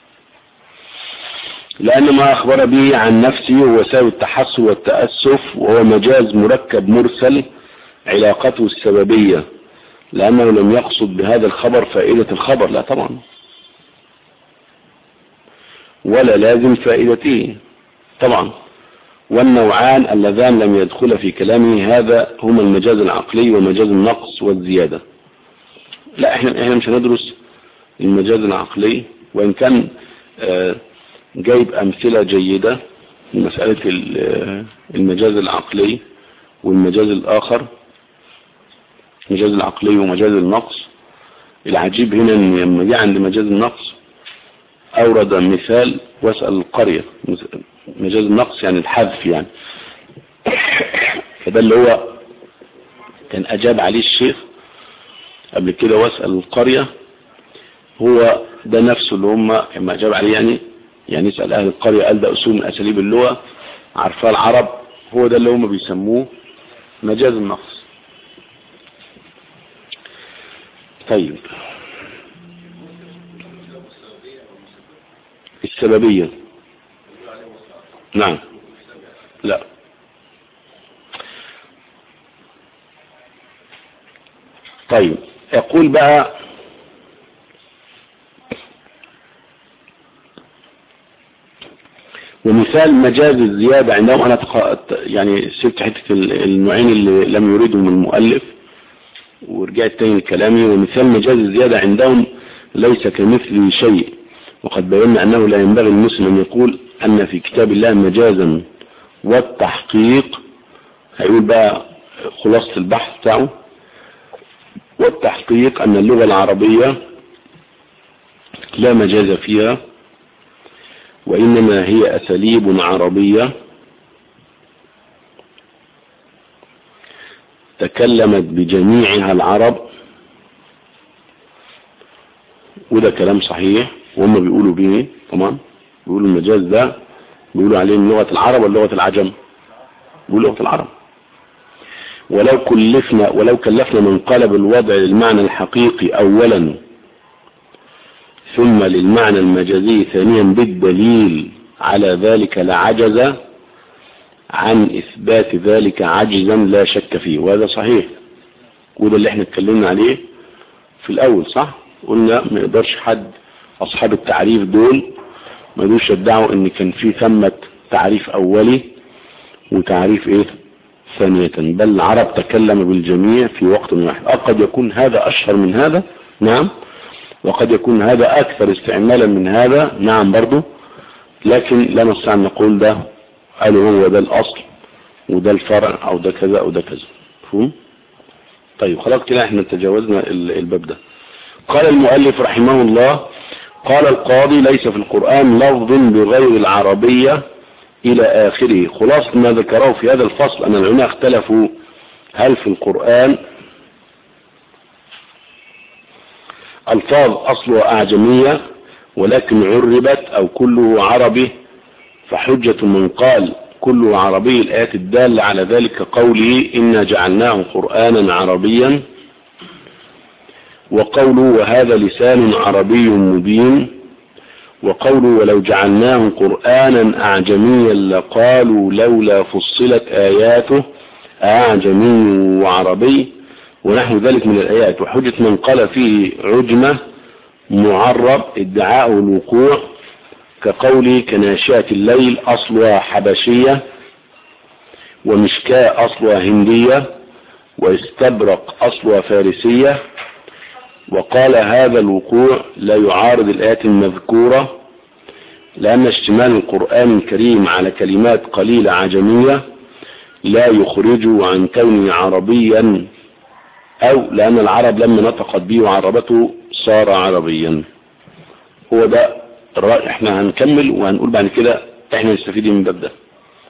لأن ما أخبر به عن نفسه هو ساوي التحسر والتأسف وهو مجاز مركب مرسل علاقته السببية لأنه لم يقصد بهذا الخبر فائدة الخبر لا طبعا ولا لازم فائدته طبعا والنوعان اللذان لم يدخل في كلامه هذا هما المجاز العقلي ومجاز النقص والزيادة لا احنا, احنا مش هندرس المجاز العقلي وإن كان جايب أمثلة جيدة لمسألة المجاز العقلي والمجاز الآخر مجاز العقلي ومجاز النقص العجيب هنا ان لما جه عند مجاز النقص اورد مثال واسأل القرية مجاز النقص يعني الحذف يعني فده اللي هو كان اجاب عليه الشيخ قبل كده واسأل القرية هو ده نفسه اللي هم لما اجاب عليه يعني يعني يسأل اهل القرية قال ده اسلوب من اساليب اللغة عارفاه العرب هو ده اللي هم بيسموه مجاز النقص طيب السببية نعم لا طيب يقول بقى ومثال مجاز الزيادة عندهم أنا يعني سبت حتة النوعين اللي لم يريدهم المؤلف ورجعت تاني لكلامي ومثال مجاز الزيادة عندهم ليس كمثل شيء وقد بينا أنه لا ينبغي المسلم أن يقول أن في كتاب الله مجازا والتحقيق هيقول بقى خلاصة البحث بتاعه والتحقيق أن اللغة العربية لا مجاز فيها وإنما هي أساليب عربية تكلمت بجميعها العرب وده كلام صحيح وهم بيقولوا بيه طبعا بيقولوا المجاز ده بيقولوا عليه من لغة العرب ولا لغة العجم بيقولوا لغة العرب ولو كلفنا ولو كلفنا من قلب الوضع للمعنى الحقيقي اولا ثم للمعنى المجازي ثانيا بالدليل على ذلك لعجز عن اثبات ذلك عجزا لا شك فيه وهذا صحيح وده اللي احنا اتكلمنا عليه في الاول صح قلنا ما يقدرش حد اصحاب التعريف دول ما يقدروش يدعوا ان كان في ثمة تعريف اولي وتعريف ايه ثانية بل العرب تكلم بالجميع في وقت واحد قد يكون هذا اشهر من هذا نعم وقد يكون هذا اكثر استعمالا من هذا نعم برضو لكن لا نستطيع ان نقول ده قالوا هو ده الاصل وده الفرع او ده كذا او ده كذا فهم طيب خلاص كده احنا تجاوزنا الباب ده قال المؤلف رحمه الله قال القاضي ليس في القرآن لفظ بغير العربية إلى آخره خلاصة ما ذكره في هذا الفصل أن العلماء اختلفوا هل في القرآن ألفاظ أصلها أعجمية ولكن عربت أو كله عربي فحجة من قال كله عربي الآيات الدالة على ذلك قوله إنا جعلناه قرآنا عربيا وقوله وهذا لسان عربي مبين وقوله ولو جعلناه قرآنا أعجميا لقالوا لولا فصلت آياته أعجمي وعربي ونحو ذلك من الآيات وحجة من قال فيه عجمة معرب ادعاء الوقوع كقول كناشئة الليل أصلها حبشية ومشكاة أصلها هندية واستبرق أصلها فارسية وقال هذا الوقوع لا يعارض الآيات المذكورة لأن اشتمال القرآن الكريم على كلمات قليلة عجمية لا يخرج عن كونه عربيا أو لأن العرب لما نطقت به وعربته صار عربيا هو ده الرأي احنا هنكمل وهنقول بعد كده احنا نستفيد من الباب ده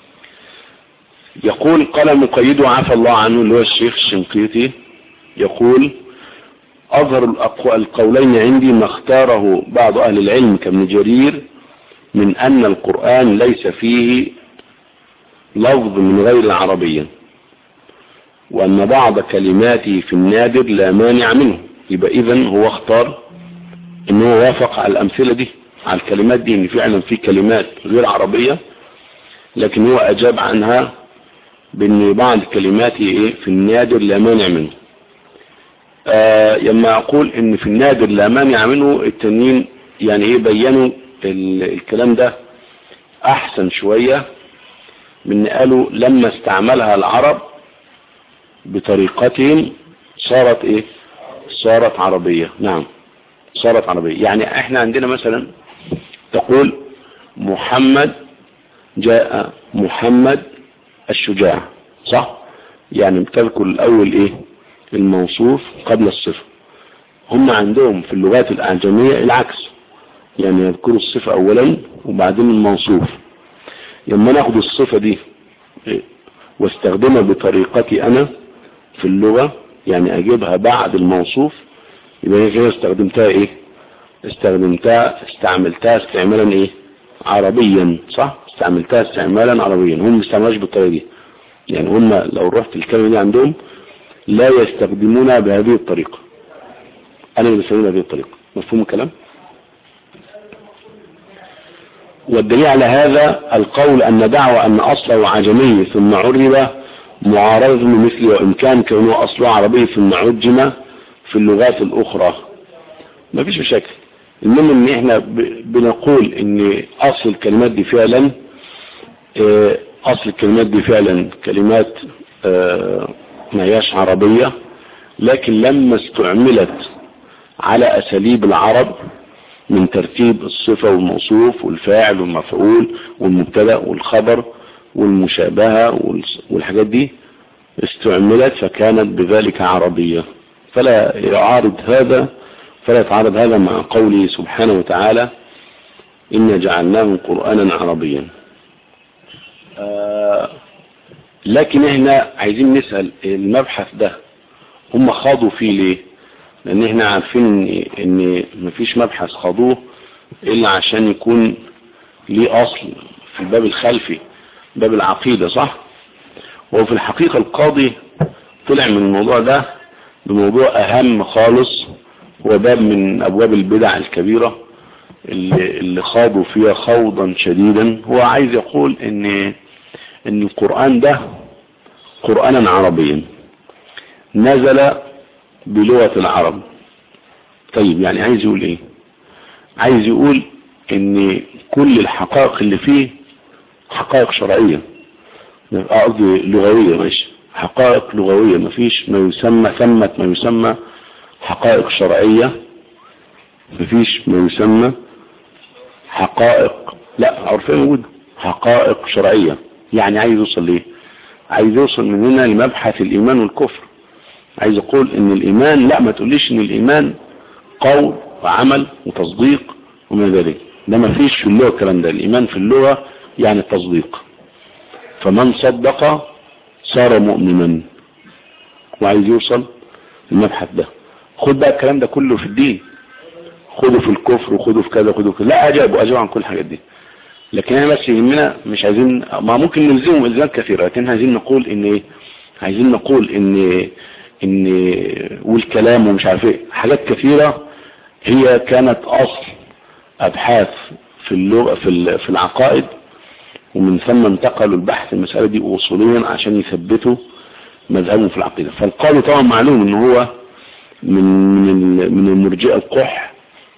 يقول قال مقيده عفى الله عنه اللي هو الشيخ الشنقيطي يقول أظهر القولين عندي ما اختاره بعض أهل العلم كابن جرير من أن القرآن ليس فيه لفظ من غير العربية وأن بعض كلماته في النادر لا مانع منه يبقى إذن هو اختار أنه وافق على الأمثلة دي على الكلمات دي ان فعلا في كلمات غير عربية لكن هو اجاب عنها بان بعض كلماته ايه في النادر لا مانع منه آه لما اقول ان في النادر لا مانع منه التانيين يعني ايه بينوا الكلام ده احسن شوية من قالوا لما استعملها العرب بطريقتهم صارت ايه صارت عربية نعم صارت عربية يعني احنا عندنا مثلا تقول محمد جاء محمد الشجاع صح يعني بتذكر الاول ايه الموصوف قبل الصفة هم عندهم في اللغات الاعجمية العكس يعني يذكروا الصفة اولا وبعدين الموصوف لما ناخد الصفة دي واستخدمها بطريقتي انا في اللغة يعني اجيبها بعد الموصوف يبقى هي كده استخدمتها ايه استخدمتها استعملتها استعمالا ايه عربيا صح استعملتها استعمالا عربيا هم ما استعملوش بالطريقه دي يعني هم لو رحت الكلمه دي عندهم لا يستخدمونها بهذه الطريقه انا اللي بستخدمها بهذه الطريقه مفهوم الكلام والدليل على هذا القول أن دعوى أن أصله عجمي ثم عرب معارض مثله وإن كان كونه أصله عربي ثم عجم في اللغات الأخرى ما فيش مشاكل المهم ان احنا بنقول ان اصل الكلمات دي فعلا اصل الكلمات دي فعلا كلمات ما هياش عربية لكن لما استعملت على اساليب العرب من ترتيب الصفة والموصوف والفاعل والمفعول والمبتدا والخبر والمشابهة والحاجات دي استعملت فكانت بذلك عربية فلا يعارض هذا فلا يتعارض هذا مع قوله سبحانه وتعالى إن جعلناه قرآنا عربيا آه لكن احنا عايزين نسأل المبحث ده هم خاضوا فيه ليه لان احنا عارفين ان, إن مفيش مبحث خاضوه الا عشان يكون ليه اصل في الباب الخلفي باب العقيدة صح وهو في الحقيقة القاضي طلع من الموضوع ده بموضوع اهم خالص هو باب من ابواب البدع الكبيرة اللي, اللي خاضوا فيها خوضا شديدا هو عايز يقول ان ان القرآن ده قرآنا عربيا نزل بلغة العرب طيب يعني عايز يقول ايه عايز يقول ان كل الحقائق اللي فيه حقائق شرعية قصدي لغوية ماشي حقائق لغوية مفيش ما يسمى ثمة ما يسمى حقائق شرعية مفيش ما يسمى حقائق لا عرفية موجودة حقائق شرعية يعني عايز يوصل ليه عايز يوصل من هنا لمبحث الايمان والكفر عايز اقول ان الايمان لا ما تقوليش ان الايمان قول وعمل وتصديق ومن ذلك ده ما فيش في اللغة الكلام ده الايمان في اللغة يعني التصديق فمن صدق صار مؤمنا وعايز يوصل المبحث ده خد بقى الكلام ده كله في الدين خده في الكفر وخده في كذا وخده في كذا لا اجاب واجاب عن كل الحاجات دي لكن انا بس يهمنا مش عايزين ما ممكن نلزمهم الزامات كثيره لكن عايزين نقول ان ايه عايزين نقول ان ان والكلام ومش عارف ايه حاجات كثيره هي كانت اصل ابحاث في اللغه في في العقائد ومن ثم انتقلوا البحث المسألة دي اصوليا عشان يثبتوا مذهبهم في العقيدة فالقاضي طبعا معلوم ان هو من من من المرجئه القح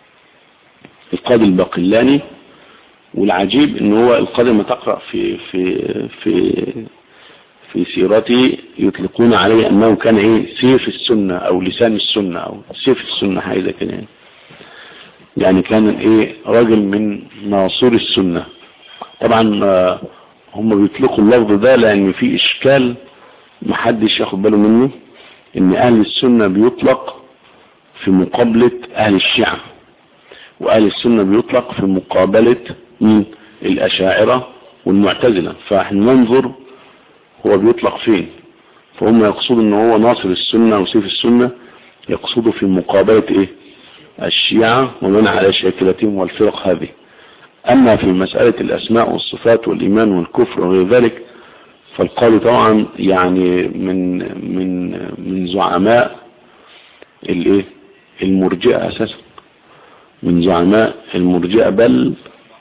القاضي الباقلاني والعجيب ان هو القاضي ما تقرأ في في في في سيرته يطلقون عليه انه كان ايه سيف السنة او لسان السنة او سيف السنة حاجة زي كده يعني يعني كان ايه راجل من ناصور السنة طبعا هم بيطلقوا اللفظ ده لان في اشكال محدش ياخد باله منه ان اهل السنة بيطلق في مقابلة اهل الشيعة واهل السنة بيطلق في مقابلة من الاشاعرة والمعتزلة فاحنا ننظر هو بيطلق فين فهم يقصدوا ان هو ناصر السنة وسيف السنة يقصدوا في مقابلة ايه الشيعة ومن على شاكلتهم والفرق هذه اما في مسألة الاسماء والصفات والايمان والكفر وغير ذلك فالقاضي طبعا يعني من من من زعماء الايه المرجئة اساسا من زعماء المرجئة بل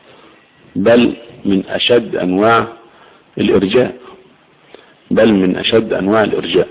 بل من اشد انواع الارجاء بل من اشد انواع الارجاء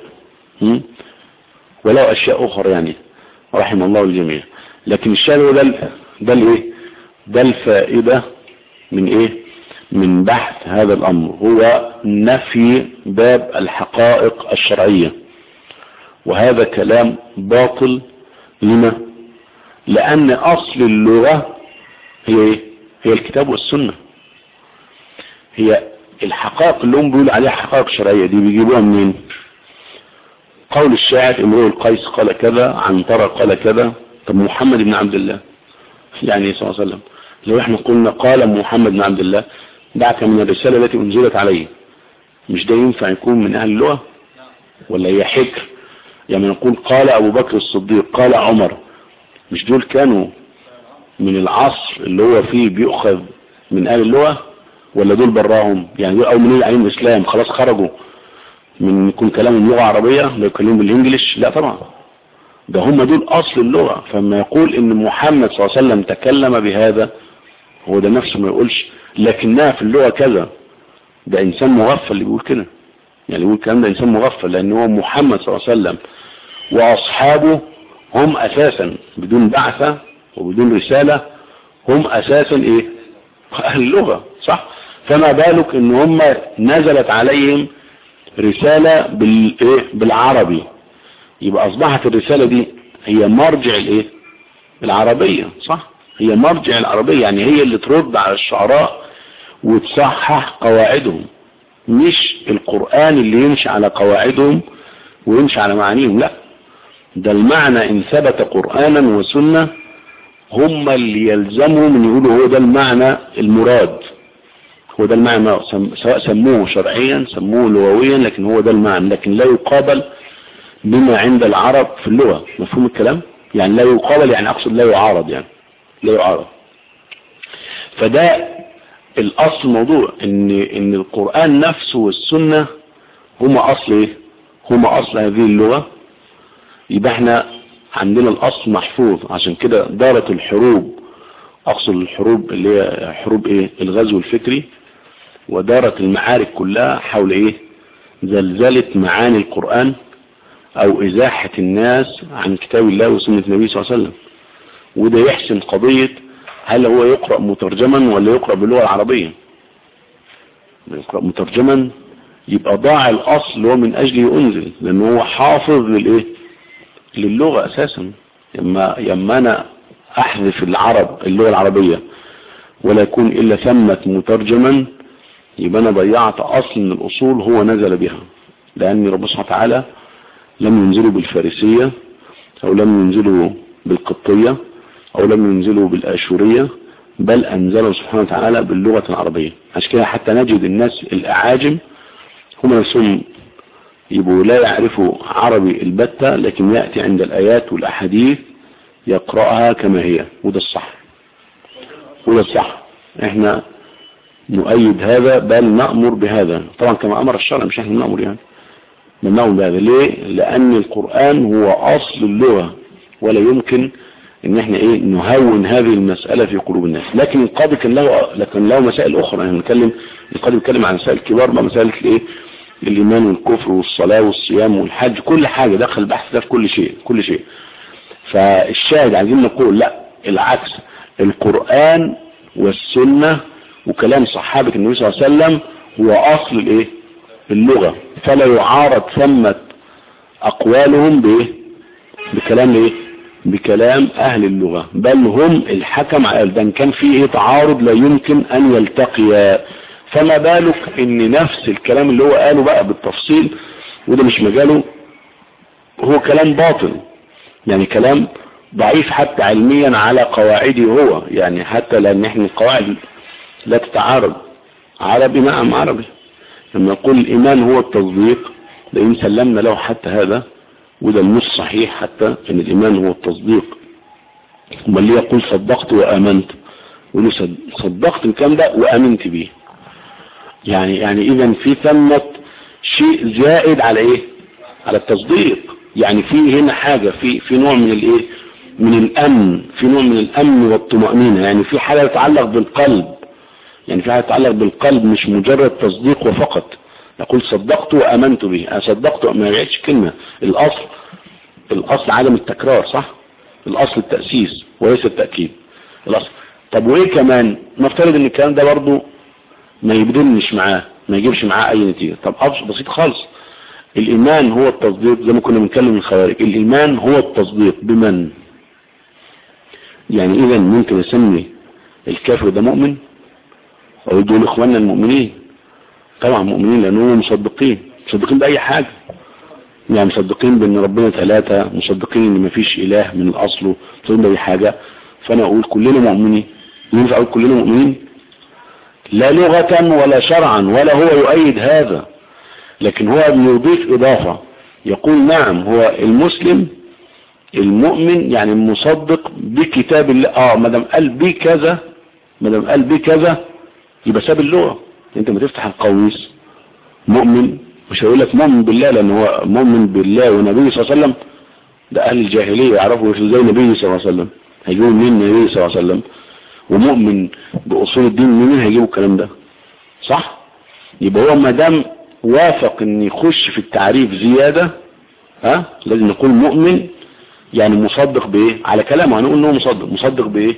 ولو اشياء اخرى يعني رحم الله الجميع لكن الشاهد هو ده ده الايه ده الفائدة من ايه من بحث هذا الامر هو نفي باب الحقائق الشرعية وهذا كلام باطل لما لان اصل اللغة هي ايه هي الكتاب والسنة هي الحقائق اللي هم بيقولوا عليها حقائق شرعية دي بيجيبوها منين قول الشاعر امرؤ القيس قال كذا عنترة قال كذا طب محمد بن عبد الله يعني صلى الله عليه وسلم لو احنا قلنا قال محمد بن عبد الله دعك من الرسالة التي انزلت عليه مش ده ينفع يكون من اهل اللغة ولا هي حكر يعني نقول قال ابو بكر الصديق قال عمر مش دول كانوا من العصر اللي هو فيه بيؤخذ من اهل اللغة ولا دول براهم يعني دول اول من عليهم الاسلام خلاص خرجوا من يكون كلامهم لغة عربية لا يكلموا بالانجليش لا طبعا ده هم دول اصل اللغة فما يقول ان محمد صلى الله عليه وسلم تكلم بهذا هو ده نفسه ما يقولش لكنها في اللغة كذا ده انسان مغفل اللي بيقول كده يعني يقول الكلام ده انسان مغفل لان هو محمد صلى الله عليه وسلم واصحابه هم اساسا بدون بعثة وبدون رسالة هم اساسا ايه اهل اللغة صح فما بالك ان هم نزلت عليهم رسالة بالايه بالعربي يبقى اصبحت الرسالة دي هي مرجع الايه العربية صح هي مرجع العربية يعني هي اللي ترد على الشعراء وتصحح قواعدهم مش القرآن اللي يمشي على قواعدهم ويمشي على معانيهم لا ده المعنى ان ثبت قرآنا وسنة هم اللي يلزمهم ان يقولوا هو ده المعنى المراد هو ده المعنى سواء سموه شرعيا سموه لغويا لكن هو ده المعنى لكن لا يقابل بما عند العرب في اللغة مفهوم الكلام يعني لا يقابل يعني اقصد لا يعارض يعني لا يعارض فده الاصل الموضوع ان ان القرآن نفسه والسنة هما اصل ايه هما اصل هذه اللغة يبقى احنا عندنا الاصل محفوظ عشان كده دارت الحروب اقصد الحروب اللي هي حروب ايه الغزو الفكري ودارت المعارك كلها حول ايه زلزلة معاني القرآن او ازاحة الناس عن كتاب الله وسنة النبي صلى الله عليه وسلم وده يحسن قضية هل هو يقرأ مترجما ولا يقرأ باللغة العربية يقرأ مترجما يبقى ضاع الاصل هو من اجله انزل لانه هو حافظ للايه للغة اساسا يما, يما انا احذف العرب اللغة العربية ولا يكون الا ثمة مترجما يبقى انا ضيعت اصل من الاصول هو نزل بها لان ربنا سبحانه وتعالى لم ينزلوا بالفارسية او لم ينزلوا بالقبطية او لم ينزلوا بالاشورية بل انزلوا سبحانه وتعالى باللغة العربية عشان كده حتى نجد الناس الاعاجم هم نفسهم يبقوا لا يعرفوا عربي البتة لكن يأتي عند الآيات والأحاديث يقرأها كما هي وده الصح وده الصح احنا نؤيد هذا بل نأمر بهذا طبعا كما أمر الشرع مش احنا نأمر يعني نأمر بهذا ليه لأن القرآن هو أصل اللغة ولا يمكن ان احنا ايه نهون هذه المسألة في قلوب الناس لكن القاضي كان له لكن له مسائل اخرى يعني نتكلم القاضي بيتكلم عن مسائل كبار ما مسائل الايه الايمان والكفر والصلاة والصيام والحج كل حاجة دخل البحث ده في كل شيء كل شيء فالشاهد عايزين نقول لا العكس القرآن والسنة وكلام صحابة النبي صلى الله عليه وسلم هو اصل الايه اللغة فلا يعارض ثمة اقوالهم بايه بكلام ايه بكلام اهل اللغة بل هم الحكم على ده كان فيه تعارض لا يمكن ان يلتقيا فما بالك ان نفس الكلام اللي هو قاله بقى بالتفصيل وده مش مجاله هو كلام باطل يعني كلام ضعيف حتى علميا على قواعده هو يعني حتى لان احنا القواعد لا تتعارض عربي نعم عربي لما نقول الايمان هو التصديق لان سلمنا له حتى هذا وده مش صحيح حتى ان الايمان هو التصديق امال ليه يقول صدقت وامنت يقول صدقت الكلام ده وامنت به يعني يعني اذا في ثمة شيء زائد على ايه على التصديق يعني في هنا حاجة في في نوع من الايه من الامن في نوع من الامن والطمأنينة يعني في حاجة تتعلق بالقلب يعني في حاجة تتعلق بالقلب مش مجرد تصديق وفقط يقول صدقت وامنت به انا صدقت ما يعيش كلمة الاصل الاصل عدم التكرار صح الاصل التأسيس وليس التأكيد الاصل طب وايه كمان نفترض ان الكلام ده برضو ما يبدلنش معاه ما يجيبش معاه اي نتيجة طب ابسط بسيط خالص الايمان هو التصديق زي ما كنا بنتكلم الخوارج الايمان هو التصديق بمن يعني اذا ممكن اسمي الكافر ده مؤمن او دول اخواننا المؤمنين طبعا مؤمنين لانهم مصدقين مصدقين باي حاجة يعني مصدقين بان ربنا ثلاثة مصدقين ان مفيش اله من الاصل مصدقين باي حاجة فانا اقول كلنا مؤمنين ينفع اقول كلنا مؤمنين لا لغة ولا شرعا ولا هو يؤيد هذا لكن هو بيضيف اضافة يقول نعم هو المسلم المؤمن يعني المصدق بكتاب الله اه مدام قال بي كذا مدام قال بي كذا يبقى ساب اللغة انت ما تفتح القويس مؤمن مش هيقول لك مؤمن بالله لان هو مؤمن بالله والنبي صلى الله عليه وسلم ده اهل الجاهلية يعرفوا زي النبي صلى الله عليه وسلم هيجيبوا منين النبي صلى الله عليه وسلم ومؤمن باصول الدين منين هيجيبوا الكلام ده صح يبقى هو ما دام وافق ان يخش في التعريف زيادة ها لازم نقول مؤمن يعني مصدق بايه على كلامه هنقول انه مصدق مصدق بايه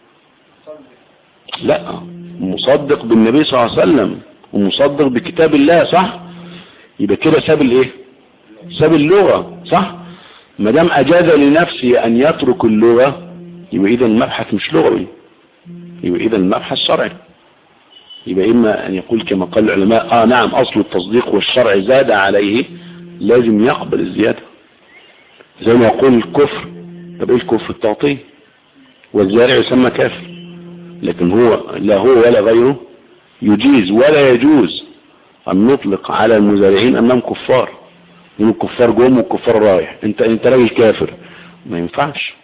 لا مصدق بالنبي صلى الله عليه وسلم ومصدق بكتاب الله صح يبقى كده ساب الايه ساب اللغة صح ما دام اجاز لنفسه ان يترك اللغة يبقى اذا المبحث مش لغوي يبقى اذا المبحث شرعي يبقى اما ان يقول كما قال العلماء اه نعم اصل التصديق والشرع زاد عليه لازم يقبل الزيادة زي ما يقول الكفر طب ايه الكفر التعطيه والزارع يسمى كافر لكن هو لا هو ولا غيره يجيز ولا يجوز أن نطلق على المزارعين أنهم كفار يقول الكفار جم والكفار رايح انت انت راجل كافر ما ينفعش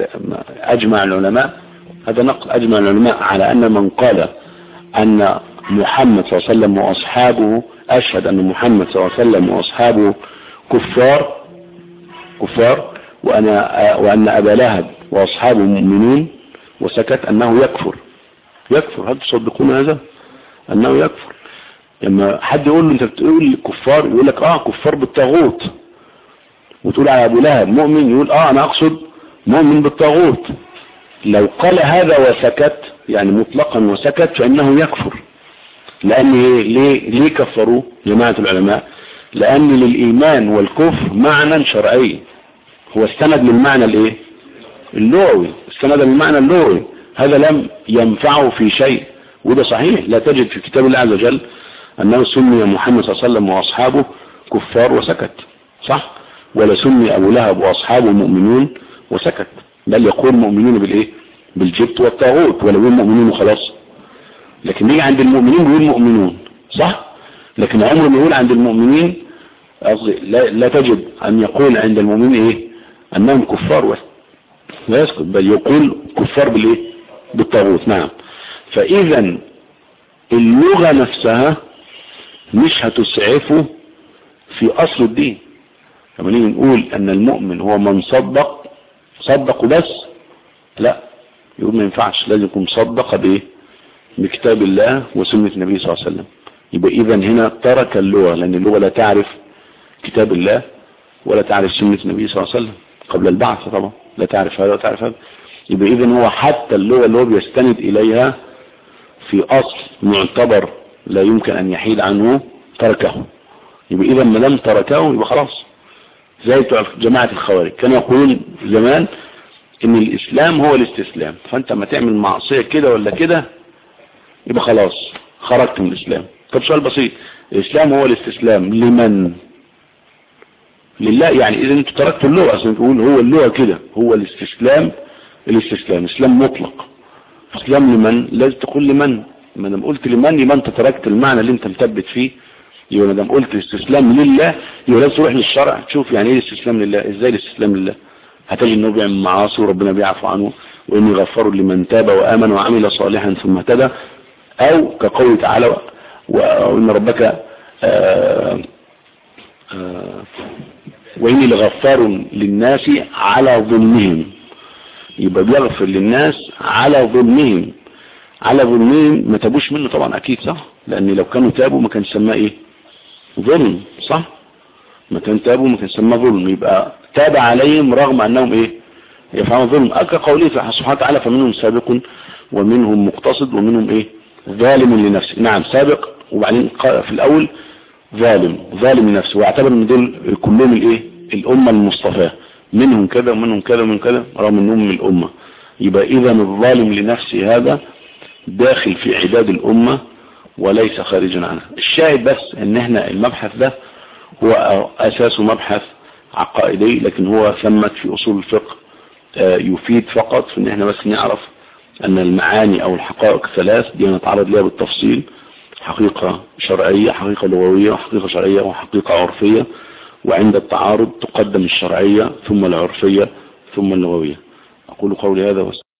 أجمع العلماء هذا نقل أجمع العلماء على أن من قال أن محمد صلى الله عليه وسلم وأصحابه أشهد أن محمد صلى الله عليه وسلم وأصحابه كفار كفار وأن, وأن أبا لهب وأصحابه مؤمنون وسكت أنه يكفر يكفر هل تصدقون هذا أنه يكفر لما حد يقول له أنت بتقول كفار يقول لك آه كفار بالطاغوت وتقول على أبو لهب مؤمن يقول آه أنا أقصد مؤمن بالطاغوت لو قال هذا وسكت يعني مطلقا وسكت فإنه يكفر لأن ليه, ليه كفروا جماعة العلماء لأن للإيمان والكفر معنى شرعي هو استند للمعنى الايه اللغوي استند للمعنى اللغوي هذا لم ينفعه في شيء وده صحيح لا تجد في كتاب الله عز وجل أنه سمي محمد صلى الله عليه وسلم وأصحابه كفار وسكت صح ولا سمي أبو لهب وأصحابه مؤمنون وسكت بل يقول مؤمنون بالإيه بالجبت والطاغوت ولا يقول مؤمنون وخلاص لكن يجي عند المؤمنين بيقول مؤمنون صح لكن عمره ما يقول عند المؤمنين لا, لا تجد أن يقول عند المؤمنين إيه أنهم كفار لا يسكت بل يقول كفار بالإيه بالطاغوت نعم فإذا اللغة نفسها مش هتسعفه في أصل الدين لما نيجي نقول أن المؤمن هو من صدق صدق بس لا يقول ما ينفعش لازم يكون صدق بإيه بكتاب الله وسنة النبي صلى الله عليه وسلم يبقى إذا هنا ترك اللغة لأن اللغة لا تعرف كتاب الله ولا تعرف سنة النبي صلى الله عليه وسلم قبل البعث طبعا لا تعرف هذا ولا تعرف هذا يبقى إذا هو حتى اللغة اللي هو بيستند إليها في أصل معتبر لا يمكن أن يحيد عنه تركه يبقى إذا ما لم تركه يبقى خلاص زي جماعة الخوارج كانوا يقولون زمان ان الاسلام هو الاستسلام فانت ما تعمل معصية كده ولا كده يبقى خلاص خرجت من الاسلام طب سؤال بسيط الاسلام هو الاستسلام لمن لله يعني اذا انت تركت اللغة عشان تقول هو اللغة كده هو الاستسلام الاستسلام اسلام مطلق اسلام لمن لازم تقول لمن ما دام قلت لمن يبقى انت تركت المعنى اللي انت مثبت فيه يبقى ما دام قلت الاستسلام لله يبقى لازم تروح للشرع تشوف يعني ايه الاستسلام لله ازاي الاستسلام لله هتجد انه بيعمل معاصي وربنا بيعفو عنه وانه يغفر لمن تاب وامن وعمل صالحا ثم اهتدى او كقوله تعالى وان ربك آآ آآ واني لغفار للناس على ظلمهم يبقى بيغفر للناس على ظلمهم على ظلمهم ما تابوش منه طبعا اكيد صح لان لو كانوا تابوا ما كان سماه ايه ظلم صح ما كان تابوا ما كان سماه ظلم يبقى تاب عليهم رغم انهم ايه يفعلون ظلم اكا قوله سبحانه وتعالى فمنهم سابق ومنهم مقتصد ومنهم ايه ظالم لنفسه نعم سابق وبعدين في الاول ظالم ظالم لنفسه واعتبر ان دول كلهم الايه الامة المصطفاة منهم كذا ومنهم كذا ومنهم كذا رغم انهم من الامة يبقى اذا الظالم لنفسه هذا داخل في عداد الامة وليس خارجا عنها الشاهد بس ان احنا المبحث ده هو اساسه مبحث عقائدي لكن هو ثمت في اصول الفقه يفيد فقط في ان احنا بس نعرف ان المعاني او الحقائق ثلاث دي نتعرض لها بالتفصيل حقيقة شرعية حقيقة لغوية وحقيقة شرعية وحقيقة عرفية وعند التعارض تقدم الشرعية ثم العرفية ثم اللغوية أقول قولي هذا